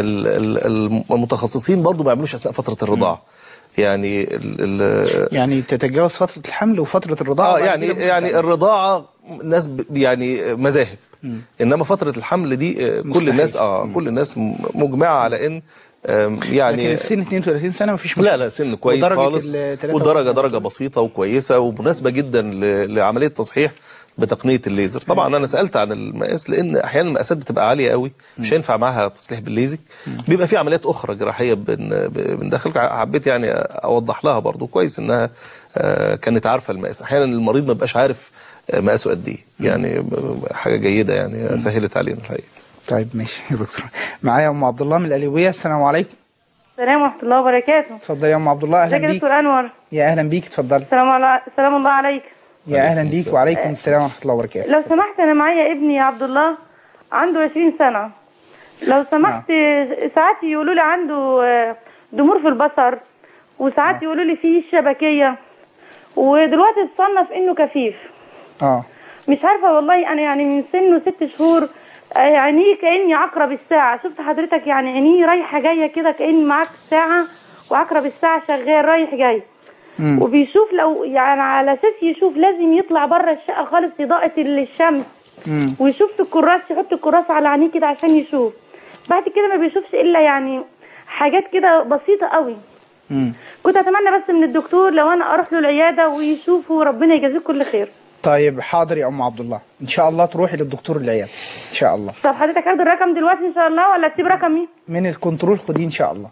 ال- المتخصصين برضو ما بيعملوش اثناء فتره الرضاعه يعني ال ال يعني تتجاوز فترة الحمل وفترة الرضاعة اه بعد يعني كده يعني الرضاعه ناس ب- يعني مذاهب انما فتره الحمل دي آه، كل مستحيل. الناس اه كل الناس م- مجمعه على ان آم، يعني لكن السن 32 سنة مفيش لا لا سن كويس ودرجة خالص ال 3 ودرجه درجه بسيطه وكويسه ومناسبه جدا ل- لعمليه تصحيح بتقنيه الليزر طبعا انا سالت عن المقاس لان احيانا المقاسات بتبقى عاليه قوي مش هينفع معاها تصليح بالليزك بيبقى في عمليات اخرى جراحيه بن- بندخل حبيت يعني اوضح لها برضو كويس انها آه، كانت عارفه المقاس احيانا المريض ما بيبقاش عارف آه، مقاسه قد ايه يعني حاجه جيده يعني سهلت علينا الحقيقه طيب ماشي يا دكتور معايا ام عبد الله من القليوبيه السلام عليكم السلام ورحمة الله وبركاته اتفضلي يا ام عبد الله ازيك اهلا يا بيك دكتور أنور يا اهلا بيك اتفضلي السلام على سلام الله عليك يا اهلا بيك وعليكم السلام ورحمه الله وبركاته لو سمحت أنا معايا ابني عبد الله عنده 20 سنة لو سمحت ساعات يقولوا لي عنده آه، ضمور في البصر وساعات يقولوا لي فيه شبكية ودلوقتي اتصنف إنه كفيف اه مش عارفة والله أنا يعني من سنه ست شهور آه، عينيه كأني عقرب الساعة شفت حضرتك يعني عينيه رايحة جاية كده كأني معاك ساعة وعقرب الساعة شغال رايح جاي وبيشوف لو يعني على اساس يشوف لازم يطلع بره الشقه خالص اضاءه الشمس ويشوف في الكراس يحط الكراس على عينيه كده عشان يشوف بعد كده ما بيشوفش الا يعني حاجات كده بسيطه قوي كنت اتمنى بس من الدكتور لو انا اروح له العياده ويشوفه وربنا يجازيه كل خير طيب حاضر يا ام عبد الله ان شاء الله تروحي للدكتور العياده ان شاء الله طب حضرتك اخد الرقم دلوقتي ان شاء الله ولا تسيب رقمي من الكنترول خديه ان شاء الله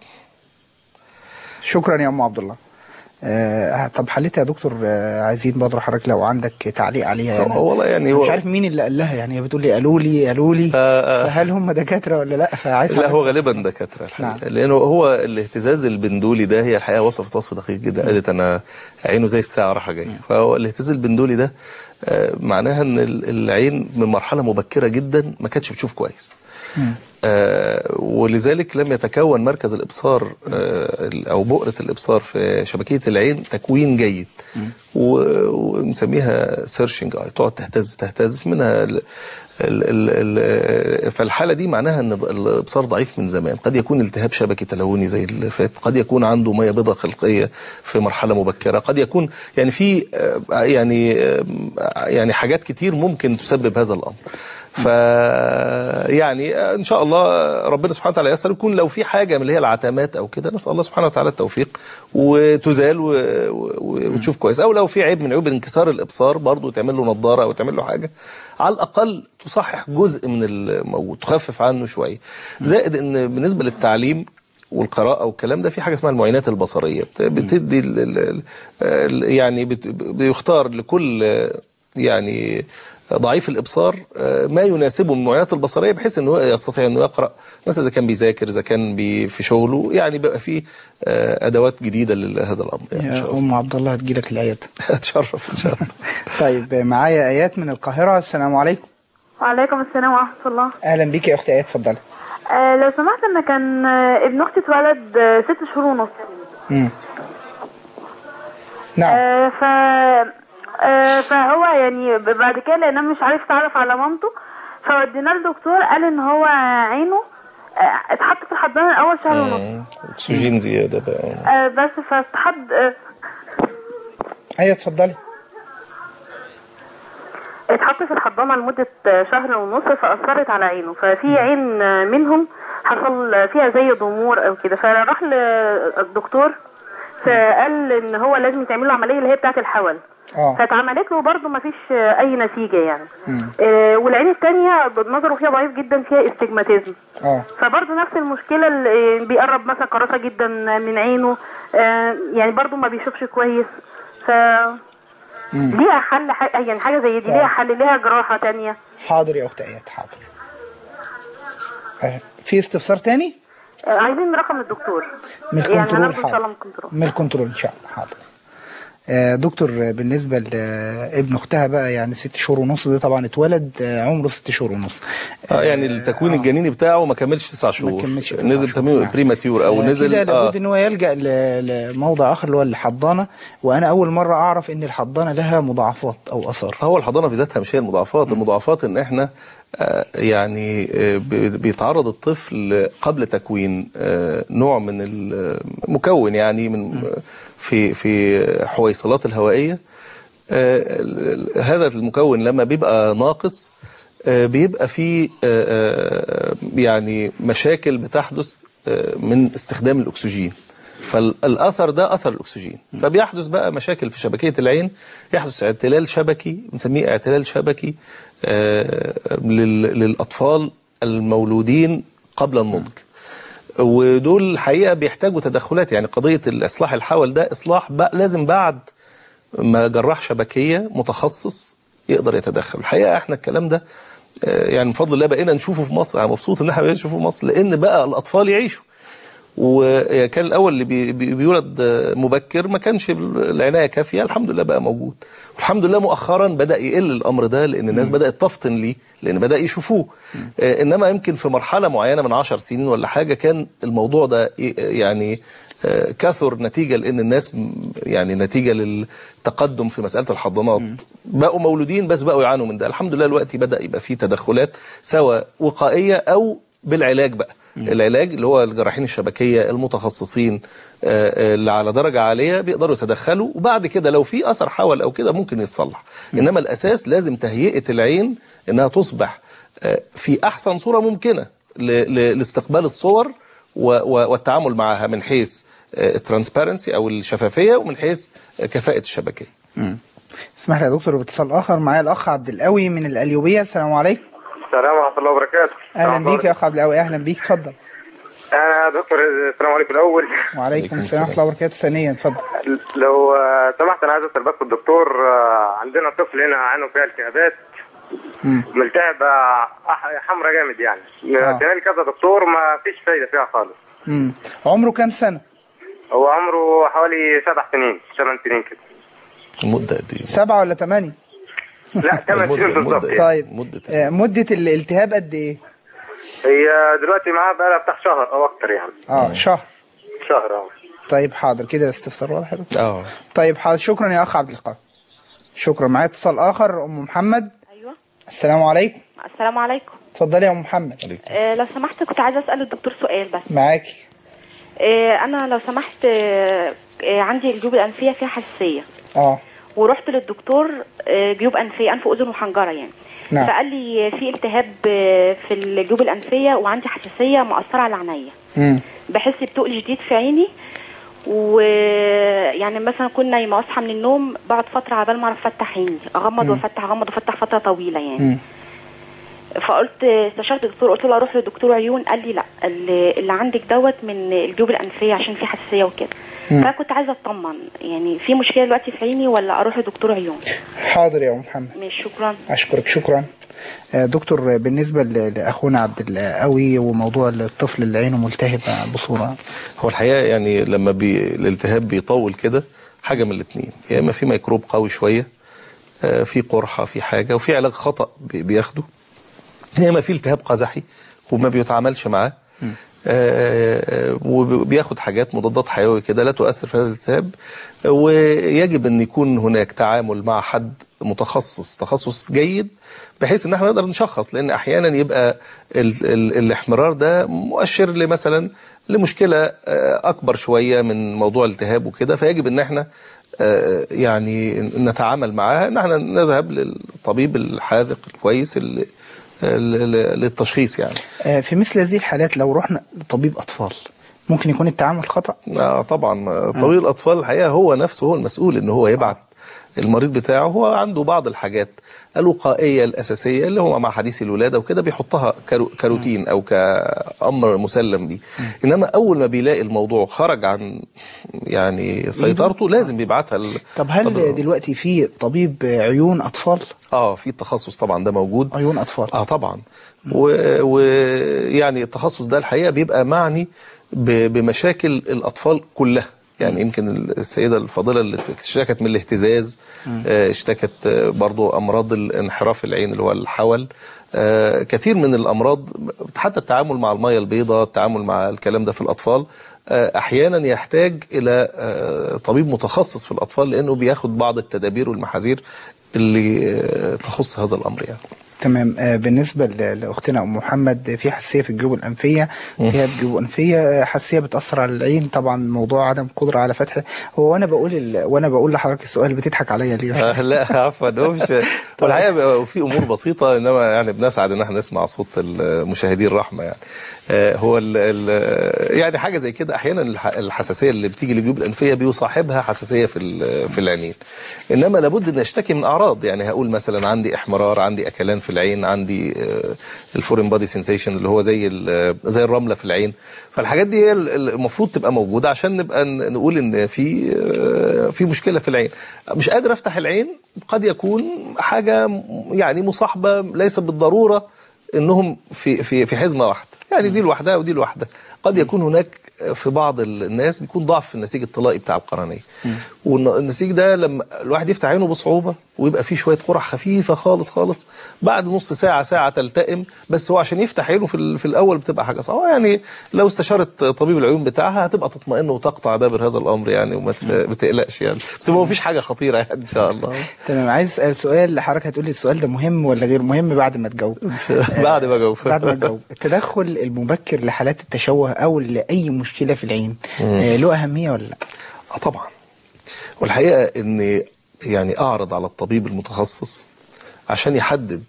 شكرا يا ام عبد الله آه طب حلتها يا دكتور آه عايزين برضه حضرتك لو عندك تعليق عليها يعني هو والله يعني أنا هو- مش عارف مين اللي قال لها يعني هي بتقول لي قالوا لي قالوا لي فهل هم دكاتره ولا لا فعايز لا حضرتك- هو غالبا دكاتره الحقيقه لانه هو الاهتزاز البندولي ده هي الحقيقه وصفت وصف دقيق جدا قالت انا عينه زي الساعه رايحه جايه فهو الاهتزاز البندولي ده آه، معناها ان ال- العين من مرحله مبكره جدا ما كانتش بتشوف كويس آه، ولذلك لم يتكون مركز الابصار آه، او بؤره الابصار في شبكيه العين تكوين جيد و- ونسميها سيرشنج اي تقعد تهتز تهتز منها ال ال ال ال فالحاله دي معناها ان الابصار ضعيف من زمان قد يكون التهاب شبكي تلوني زي اللي فات قد يكون عنده ميه بيضاء خلقيه في مرحله مبكره قد يكون يعني في آه، يعني آه، يعني حاجات كتير ممكن تسبب هذا الامر ف يعني ان شاء الله ربنا سبحانه وتعالى ييسر يكون لو في حاجه من اللي هي العتمات او كده نسال الله سبحانه وتعالى التوفيق وتزال و... و... وتشوف كويس او لو في عيب من عيوب انكسار الابصار برضه تعمل له نظاره او تعمل له حاجه على الاقل تصحح جزء من الموجود تخفف عنه شويه زائد ان بالنسبه للتعليم والقراءة والكلام ده في حاجة اسمها المعاينات البصرية بت- بتدي ال ال ال يعني بت- بيختار لكل آه، يعني ضعيف الابصار آه، ما يناسبه من المعاينات البصريه بحيث انه يستطيع انه يقرا مثلا اذا كان بيذاكر اذا كان بي في شغله يعني بقى في آه، ادوات جديده لهذا الامر يعني ان شاء يا الله ام عبد الله هتجيلك العياده اتشرف ان شاء الله طيب معايا ايات من القاهره السلام عليكم وعليكم السلام ورحمة الله اهلا بيك يا اختي ايات اتفضلي آه لو سمحت ان كان آه ابن اختي اتولد آه ست شهور ونص مم. نعم آه ف آه فهو يعني ب- بعد كده لانه مش عارف يتعرف على مامته فودينا الدكتور قال ان هو عينه آه اتحط في الحضانة الاول شهر ونص مم. اكسجين زياده بقى آه بس فاتحط آه ايوه اتفضلي اتحط في الحضانة لمدة شهر ونص فأثرت على عينه ففي عين منهم حصل فيها زي ضمور أو كده فراح للدكتور فقال ان هو لازم يتعمل له عمليه اللي هي بتاعه الحول اه فاتعملت له برضه ما فيش اي نتيجه يعني مم. آه، والعين الثانيه نظره فيها ضعيف جدا فيها استجماتيزم اه فبرضه نفس المشكله اللي بيقرب مثلا كراسه جدا من عينه آه، يعني برضه ما بيشوفش كويس ف ليها حل ح- يعني حاجه زي دي طيب. ليها حل ليها جراحه تانية حاضر يا اخت ايات حاضر آه، في استفسار تاني آه، عايزين رقم الدكتور من يعني الكنترول هناخده ان شاء الله حاضر من الكنترول من الكنترول ان شاء الله حاضر آه، دكتور آه، بالنسبة لابن اختها بقى يعني ست شهور ونص ده طبعا اتولد آه، عمره ست شهور ونص اه يعني التكوين الجنيني بتاعه ما كملش تسع شهور كملش تسع نزل بيسميه بريماتيور او آه، نزل كده اه لابد ان هو يلجا ل- لموضع اخر اللي هو الحضانه وانا اول مره اعرف ان الحضانه لها مضاعفات او اثار هو الحضانه في ذاتها مش هي المضاعفات المضاعفات ان احنا آه، يعني آه، ب- بيتعرض الطفل قبل تكوين آه، نوع من المكون يعني من في في حويصلات الهوائيه آه، ال- ال- هذا المكون لما بيبقى ناقص آه، بيبقى فيه آه، آه، يعني مشاكل بتحدث آه، من استخدام الاكسجين فالاثر ده اثر الاكسجين فبيحدث بقى مشاكل في شبكيه العين يحدث اعتلال شبكي بنسميه اعتلال شبكي آه، لل- للاطفال المولودين قبل النضج ودول الحقيقه بيحتاجوا تدخلات يعني قضيه الاصلاح الحول ده اصلاح بقى لازم بعد ما جراح شبكيه متخصص يقدر يتدخل الحقيقه احنا الكلام ده آه، يعني من فضل الله بقينا نشوفه في مصر انا مبسوط ان احنا بقينا نشوفه في مصر لان بقى الاطفال يعيشوا وكان الاول اللي بي- بي- بيولد مبكر ما كانش العنايه كافيه الحمد لله بقى موجود والحمد لله مؤخرا بدا يقل الامر ده لان الناس بدات تفطن ليه لان بدا يشوفوه آه، انما يمكن في مرحله معينه من عشر سنين ولا حاجه كان الموضوع ده ي- يعني آه، كثر نتيجه لان الناس م- يعني نتيجه للتقدم في مساله الحضانات بقوا مولودين بس بقوا يعانوا من ده الحمد لله دلوقتي بدا يبقى فيه تدخلات سواء وقائيه او بالعلاج بقى العلاج اللي هو الجراحين الشبكيه المتخصصين آه، آه، اللي على درجه عاليه بيقدروا يتدخلوا وبعد كده لو في اثر حول او كده ممكن يتصلح انما الاساس لازم تهيئه العين انها تصبح آه، في احسن صوره ممكنه ل- ل- لاستقبال الصور و- و- والتعامل معها من حيث الترانسبيرنسي او الشفافيه ومن حيث آه، كفاءه الشبكيه مم. اسمح لي يا دكتور باتصال اخر معايا الاخ عبد القوي من القليوبيه السلام عليكم السلام ورحمة الله وبركاته اهلا بيك يا اخ عبد القوي اهلا بيك اتفضل أنا دكتور السلام عليكم الأول وعليكم السلام ورحمه الله وبركاته ثانيا اتفضل لو آه، سمحت أنا عايز أسأل بس الدكتور آه، عندنا طفل هنا عنده فيها التهابات ملتهبة أح- حمرا جامد يعني آه. ادينا لي كذا دكتور ما فيش فايدة فيها خالص مم. عمره كام سنه هو عمره حوالي سبع سنين ثمان سنين كده المده قد ايه سبعة ولا ثمانية لا ثمان سنين بالظبط يعني. طيب آه، مدة الالتهاب قد ايه؟ هي دلوقتي معاها بقى لها بتاع شهر أو أكتر يعني اه شهر شهر أه طيب حاضر كده الاستفسار واضح يا دكتور؟ اه طيب حاضر شكرا يا اخ عبد القادر شكرا معايا اتصال اخر ام محمد ايوه السلام عليكم السلام عليكم اتفضلي يا ام محمد آه لو سمحت كنت عايزه اسال الدكتور سؤال بس معاكي آه انا لو سمحت آه آه عندي الجيوب الانفيه فيها حساسيه اه ورحت للدكتور آه جيوب انفيه انف واذن وحنجره يعني نعم. فقال لي في التهاب آه، في الجيوب الانفيه وعندي حساسيه مأثره على عينيا مم. بحس بتقل شديد في عيني ويعني مثلا كنا نايمه اصحى من النوم بعد فتره عبال ما اعرف افتح عيني اغمض مم. وافتح اغمض وافتح فتره طويله يعني مم. فقلت استشرت الدكتور قلت له اروح لدكتور عيون قال لي لا اللي, اللي عندك دوت من الجيوب الانفيه عشان في حساسيه وكده مم. فكنت عايزه اطمن يعني في مشكله دلوقتي في عيني ولا اروح لدكتور عيون حاضر يا ام محمد ماشي شكرا اشكرك شكرا آه، دكتور بالنسبة ل- لأخونا عبد القوي وموضوع الطفل اللي عينه ملتهبة بصورة هو الحقيقه يعني لما بي الالتهاب بيطول كده حاجه من الاثنين يا اما في ميكروب قوي شويه آه، في قرحه في حاجه وفي علاج خطا بي- بياخده يا اما في التهاب قزحي وما بيتعاملش معاه آه، وبياخد حاجات مضادات حيويه كده لا تؤثر في هذا الالتهاب ويجب ان يكون هناك تعامل مع حد متخصص تخصص جيد بحيث ان احنا نقدر نشخص لان احيانا يبقى ال ال الاحمرار ده مؤشر لمثلا لمشكله آه، اكبر شويه من موضوع الالتهاب وكده فيجب ان احنا آه، يعني نتعامل معاها ان احنا نذهب للطبيب الحاذق الكويس اللي ال- ال- للتشخيص يعني آه، في مثل هذه الحالات لو رحنا لطبيب أطفال ممكن يكون التعامل خطأ اه طبعا طبيب الاطفال الحقيقه هو نفسه هو المسؤول ان هو يبعت المريض بتاعه هو عنده بعض الحاجات الوقائيه الاساسيه اللي هو مع حديث الولاده وكده بيحطها كرو- كروتين او كامر مسلم بيه انما اول ما بيلاقي الموضوع خرج عن يعني سيطرته لازم بيبعتها ال- طب هل دلوقتي في طبيب عيون أطفال اه في التخصص طبعا ده موجود عيون أطفال اه طبعا ويعني و يعني التخصص ده الحقيقه بيبقى معني ب- بمشاكل الاطفال كلها يعني يمكن السيده الفاضله اللي اشتكت من الاهتزاز آه، اشتكت آه، برضو امراض الانحراف العين اللي هو الحول آه، كثير من الامراض حتى التعامل مع الميه البيضاء التعامل مع الكلام ده في الاطفال آه، احيانا يحتاج الى آه، طبيب متخصص في الاطفال لانه بياخد بعض التدابير والمحاذير اللي آه، تخص هذا الامر يعني تمام آه، بالنسبة ل- لأختنا أم محمد في حساسية في الجيوب الأنفية التهاب جيوب أنفية آه، حساسية بتأثر على العين طبعا موضوع عدم قدرة على فتح هو وأنا بقول ال... وأنا بقول لحضرتك السؤال بتضحك عليا ليه؟ آه، لا عفوا ده مش والحقيقه بيبقى في امور بسيطه انما يعني بنسعد ان احنا نسمع صوت المشاهدين الرحمه يعني آه، هو ال ال يعني حاجه زي كده احيانا الح- الحساسيه اللي بتيجي للجيوب الانفيه بيصاحبها حساسيه في ال- في العينين انما لابد ان اشتكي من اعراض يعني هقول مثلا عندي احمرار عندي اكلان في العين عندي آه، الفورين بادي سensation اللي هو زي ال- زي الرمله في العين فالحاجات دي هي ال- ال- المفروض تبقى موجوده عشان نبقى ن- نقول ان في آه، في مشكله في العين مش قادر افتح العين قد يكون حاجه م- يعني مصاحبه ليس بالضروره انهم في في في حزمه واحده يعني دي لوحدها ودي لوحدها قد يكون هناك في بعض الناس بيكون ضعف في النسيج الطلائي بتاع القرنيه والنسيج ده لما الواحد يفتح عينه بصعوبه ويبقى فيه شويه قرح خفيفه خالص خالص بعد نص ساعه ساعه تلتئم بس هو عشان يفتح عينه في ال- في الاول بتبقى حاجه صعبه يعني لو استشارت طبيب العيون بتاعها هتبقى تطمئن وتقطع دابر هذا الامر يعني وما ت- ما تقلقش يعني بس هو مفيش حاجه خطيره يعني ان شاء الله تمام عايز أسأل سؤال حضرتك هتقول لي السؤال ده مهم ولا غير مهم بعد ما تجاوب بعد ما اجاوب بعد ما تجاوب التدخل المبكر لحالات التشوه أو لأي مشكلة في العين مم. آه، له أهمية ولا لا؟ اه طبعا والحقيقه ان يعني اعرض على الطبيب المتخصص عشان يحدد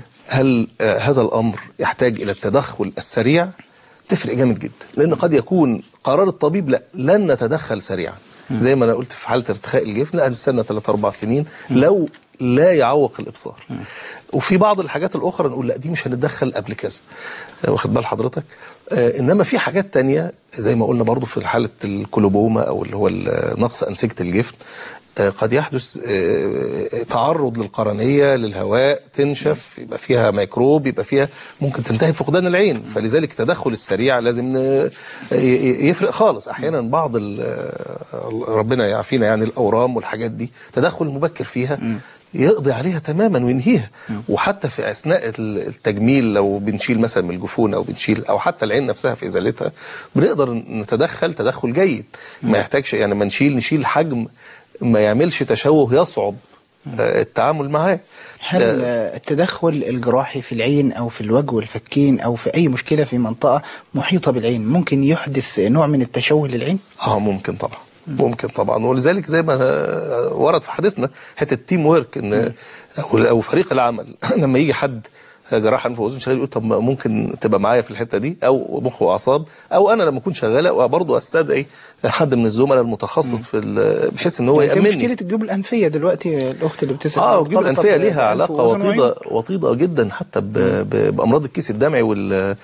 هل آه، هذا الامر يحتاج الى التدخل السريع تفرق جامد جدا لان قد يكون قرار الطبيب لا لن نتدخل سريعا زي ما انا قلت في حاله ارتخاء الجفن لا هنستنى 3 4 سنين لو لا يعوق الابصار وفي بعض الحاجات الاخرى نقول لا دي مش هنتدخل قبل كذا آه، واخد بال حضرتك آه، انما في حاجات تانية زي ما قلنا برضو في حاله الكولوبوما او اللي هو ال- نقص انسجه الجفن آه، قد يحدث آه، تعرض للقرنيه للهواء تنشف يبقى فيها ميكروب يبقى فيها ممكن تنتهي بفقدان العين فلذلك التدخل السريع لازم ن- ي- ي- يفرق خالص احيانا بعض ال- آه، ربنا يعافينا يعني الاورام والحاجات دي تدخل مبكر فيها يقضي عليها تماما وينهيها وحتى في اثناء ال- التجميل لو بنشيل مثلا من الجفون او بنشيل او حتى العين نفسها في ازالتها بنقدر نتدخل تدخل جيد ما يحتاجش يعني ما نشيل نشيل حجم ما يعملش تشوه يصعب آه، التعامل معاه هل آه، التدخل الجراحي في العين أو في الوجه والفكين أو في أي مشكلة في منطقة محيطة بالعين ممكن يحدث نوع من التشوه للعين؟ اه ممكن طبعا ممكن طبعا ولذلك زي ما آه، ورد في حديثنا حته تيم ورك ان او أو فريق العمل لما يجي حد جراح انف واذن شغال يقول طب ما ممكن تبقى معايا في الحته دي او مخ واعصاب او انا لما اكون شغاله برضه استدعي حد من الزملاء المتخصص في ال- بحيث ان هو يعني في يامني مشكلة الجيوب الأنفية دلوقتي الأخت اللي بتسأل اه الجيوب مرتبطة الانفيه ليها بأنف علاقه وأذن وعين؟ وطيده وطيده جدا حتى ب- ب- بامراض الكيس الدمعي وال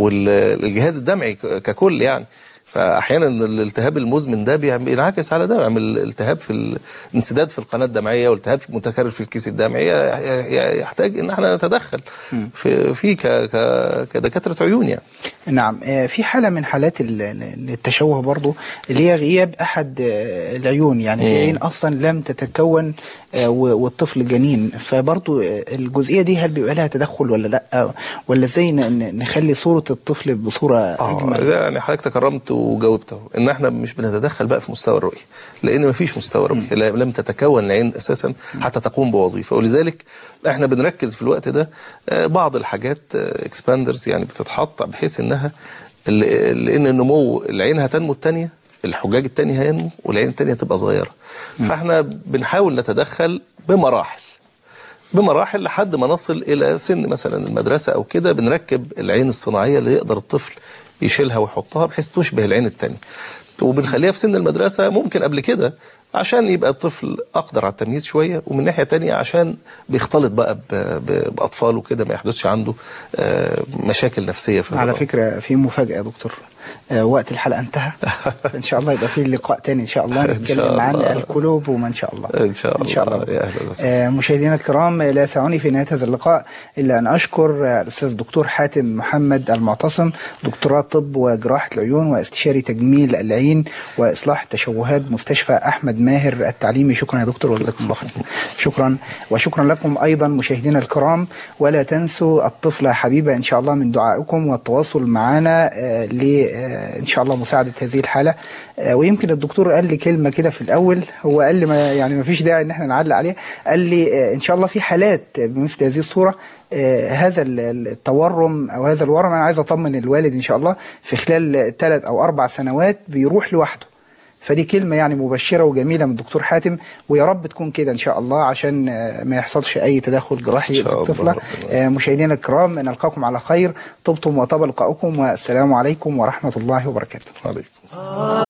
والجهاز الدمعي ك- ككل يعني فاحيانا الالتهاب المزمن ده بيعمل- بينعكس على ده بيعمل التهاب في ال- انسداد في القناه الدمعيه والتهاب متكرر في الكيس الدمعي ي- ي- يحتاج ان احنا نتدخل في في ك- ك- كدكاتره عيون يعني نعم آه، في حالة من حالات ال- ال- التشوه برضو اللي هي غياب أحد آه، العيون يعني في مم. عين أصلا لم تتكون آه، و- والطفل جنين فبرضو آه، الجزئية دي هل بيبقى لها تدخل ولا لا ولا ازاي ن- ن- نخلي صورة الطفل بصورة اه أجمل يعني حضرتك تكرمت وجاوبته ان احنا مش بنتدخل بقى في مستوى الرؤيه لان مفيش مستوى رؤيه لا- لم تتكون العين اساسا حتى تقوم بوظيفه ولذلك احنا بنركز في الوقت ده آه، بعض الحاجات اكسباندرز يعني بتتحط بحيث انها ل- لان نمو العين هتنمو الثانيه الحجاج الثاني هينمو والعين الثانيه تبقى صغيره فاحنا بنحاول نتدخل بمراحل بمراحل لحد ما نصل الى سن مثلا المدرسه او كده بنركب العين الصناعيه اللي يقدر الطفل يشيلها ويحطها بحيث تشبه العين التانية وبنخليها في سن المدرسة ممكن قبل كده عشان يبقى الطفل أقدر على التمييز شوية ومن ناحية تانية عشان بيختلط بقى ب- ب- بأطفاله كده ما يحدثش عنده آه، مشاكل نفسية في على الرضاعة. فكرة في مفاجأة يا دكتور آه، وقت الحلقة انتهى فإن شاء الله يبقى في لقاء تاني إن شاء الله إن شاء نتكلم عن الله. القلوب وما إن شاء الله إن شاء الله إن شاء الله. يا أهلا وسهلا آه، مشاهدينا الكرام لا يسعني في نهاية هذا اللقاء إلا أن أشكر آه، الأستاذ الدكتور حاتم محمد المعتصم دكتوراه طب وجراحة العيون واستشاري تجميل العين وإصلاح التشوهات مستشفى أحمد ماهر التعليمي شكرا يا دكتور وجزاكم الله خير شكرا وشكرا لكم أيضا مشاهدينا الكرام ولا تنسوا الطفلة حبيبة إن شاء الله من دعائكم والتواصل معنا آه، ل آه، إن شاء الله مساعدة هذه الحالة آه، ويمكن الدكتور قال لي كلمة كده في الأول هو قال لي ما يعني ما فيش داعي إن احنا نعلق عليه قال لي آه، إن شاء الله في حالات بمثل هذه الصورة آه، هذا ال- ال- التورم أو هذا الورم أنا عايز أطمن الوالد إن شاء الله في خلال ثلاث أو أربع سنوات بيروح لوحده فدي كلمة يعني مبشرة وجميلة من الدكتور حاتم ويا رب تكون كده إن شاء الله عشان آه، ما يحصلش أي تدخل جراحي إن في شاء الله الطفلة ربنا آه، مشاهدينا الكرام نلقاكم على خير طبتم وطاب لقاؤكم والسلام عليكم ورحمة الله وبركاته عليكم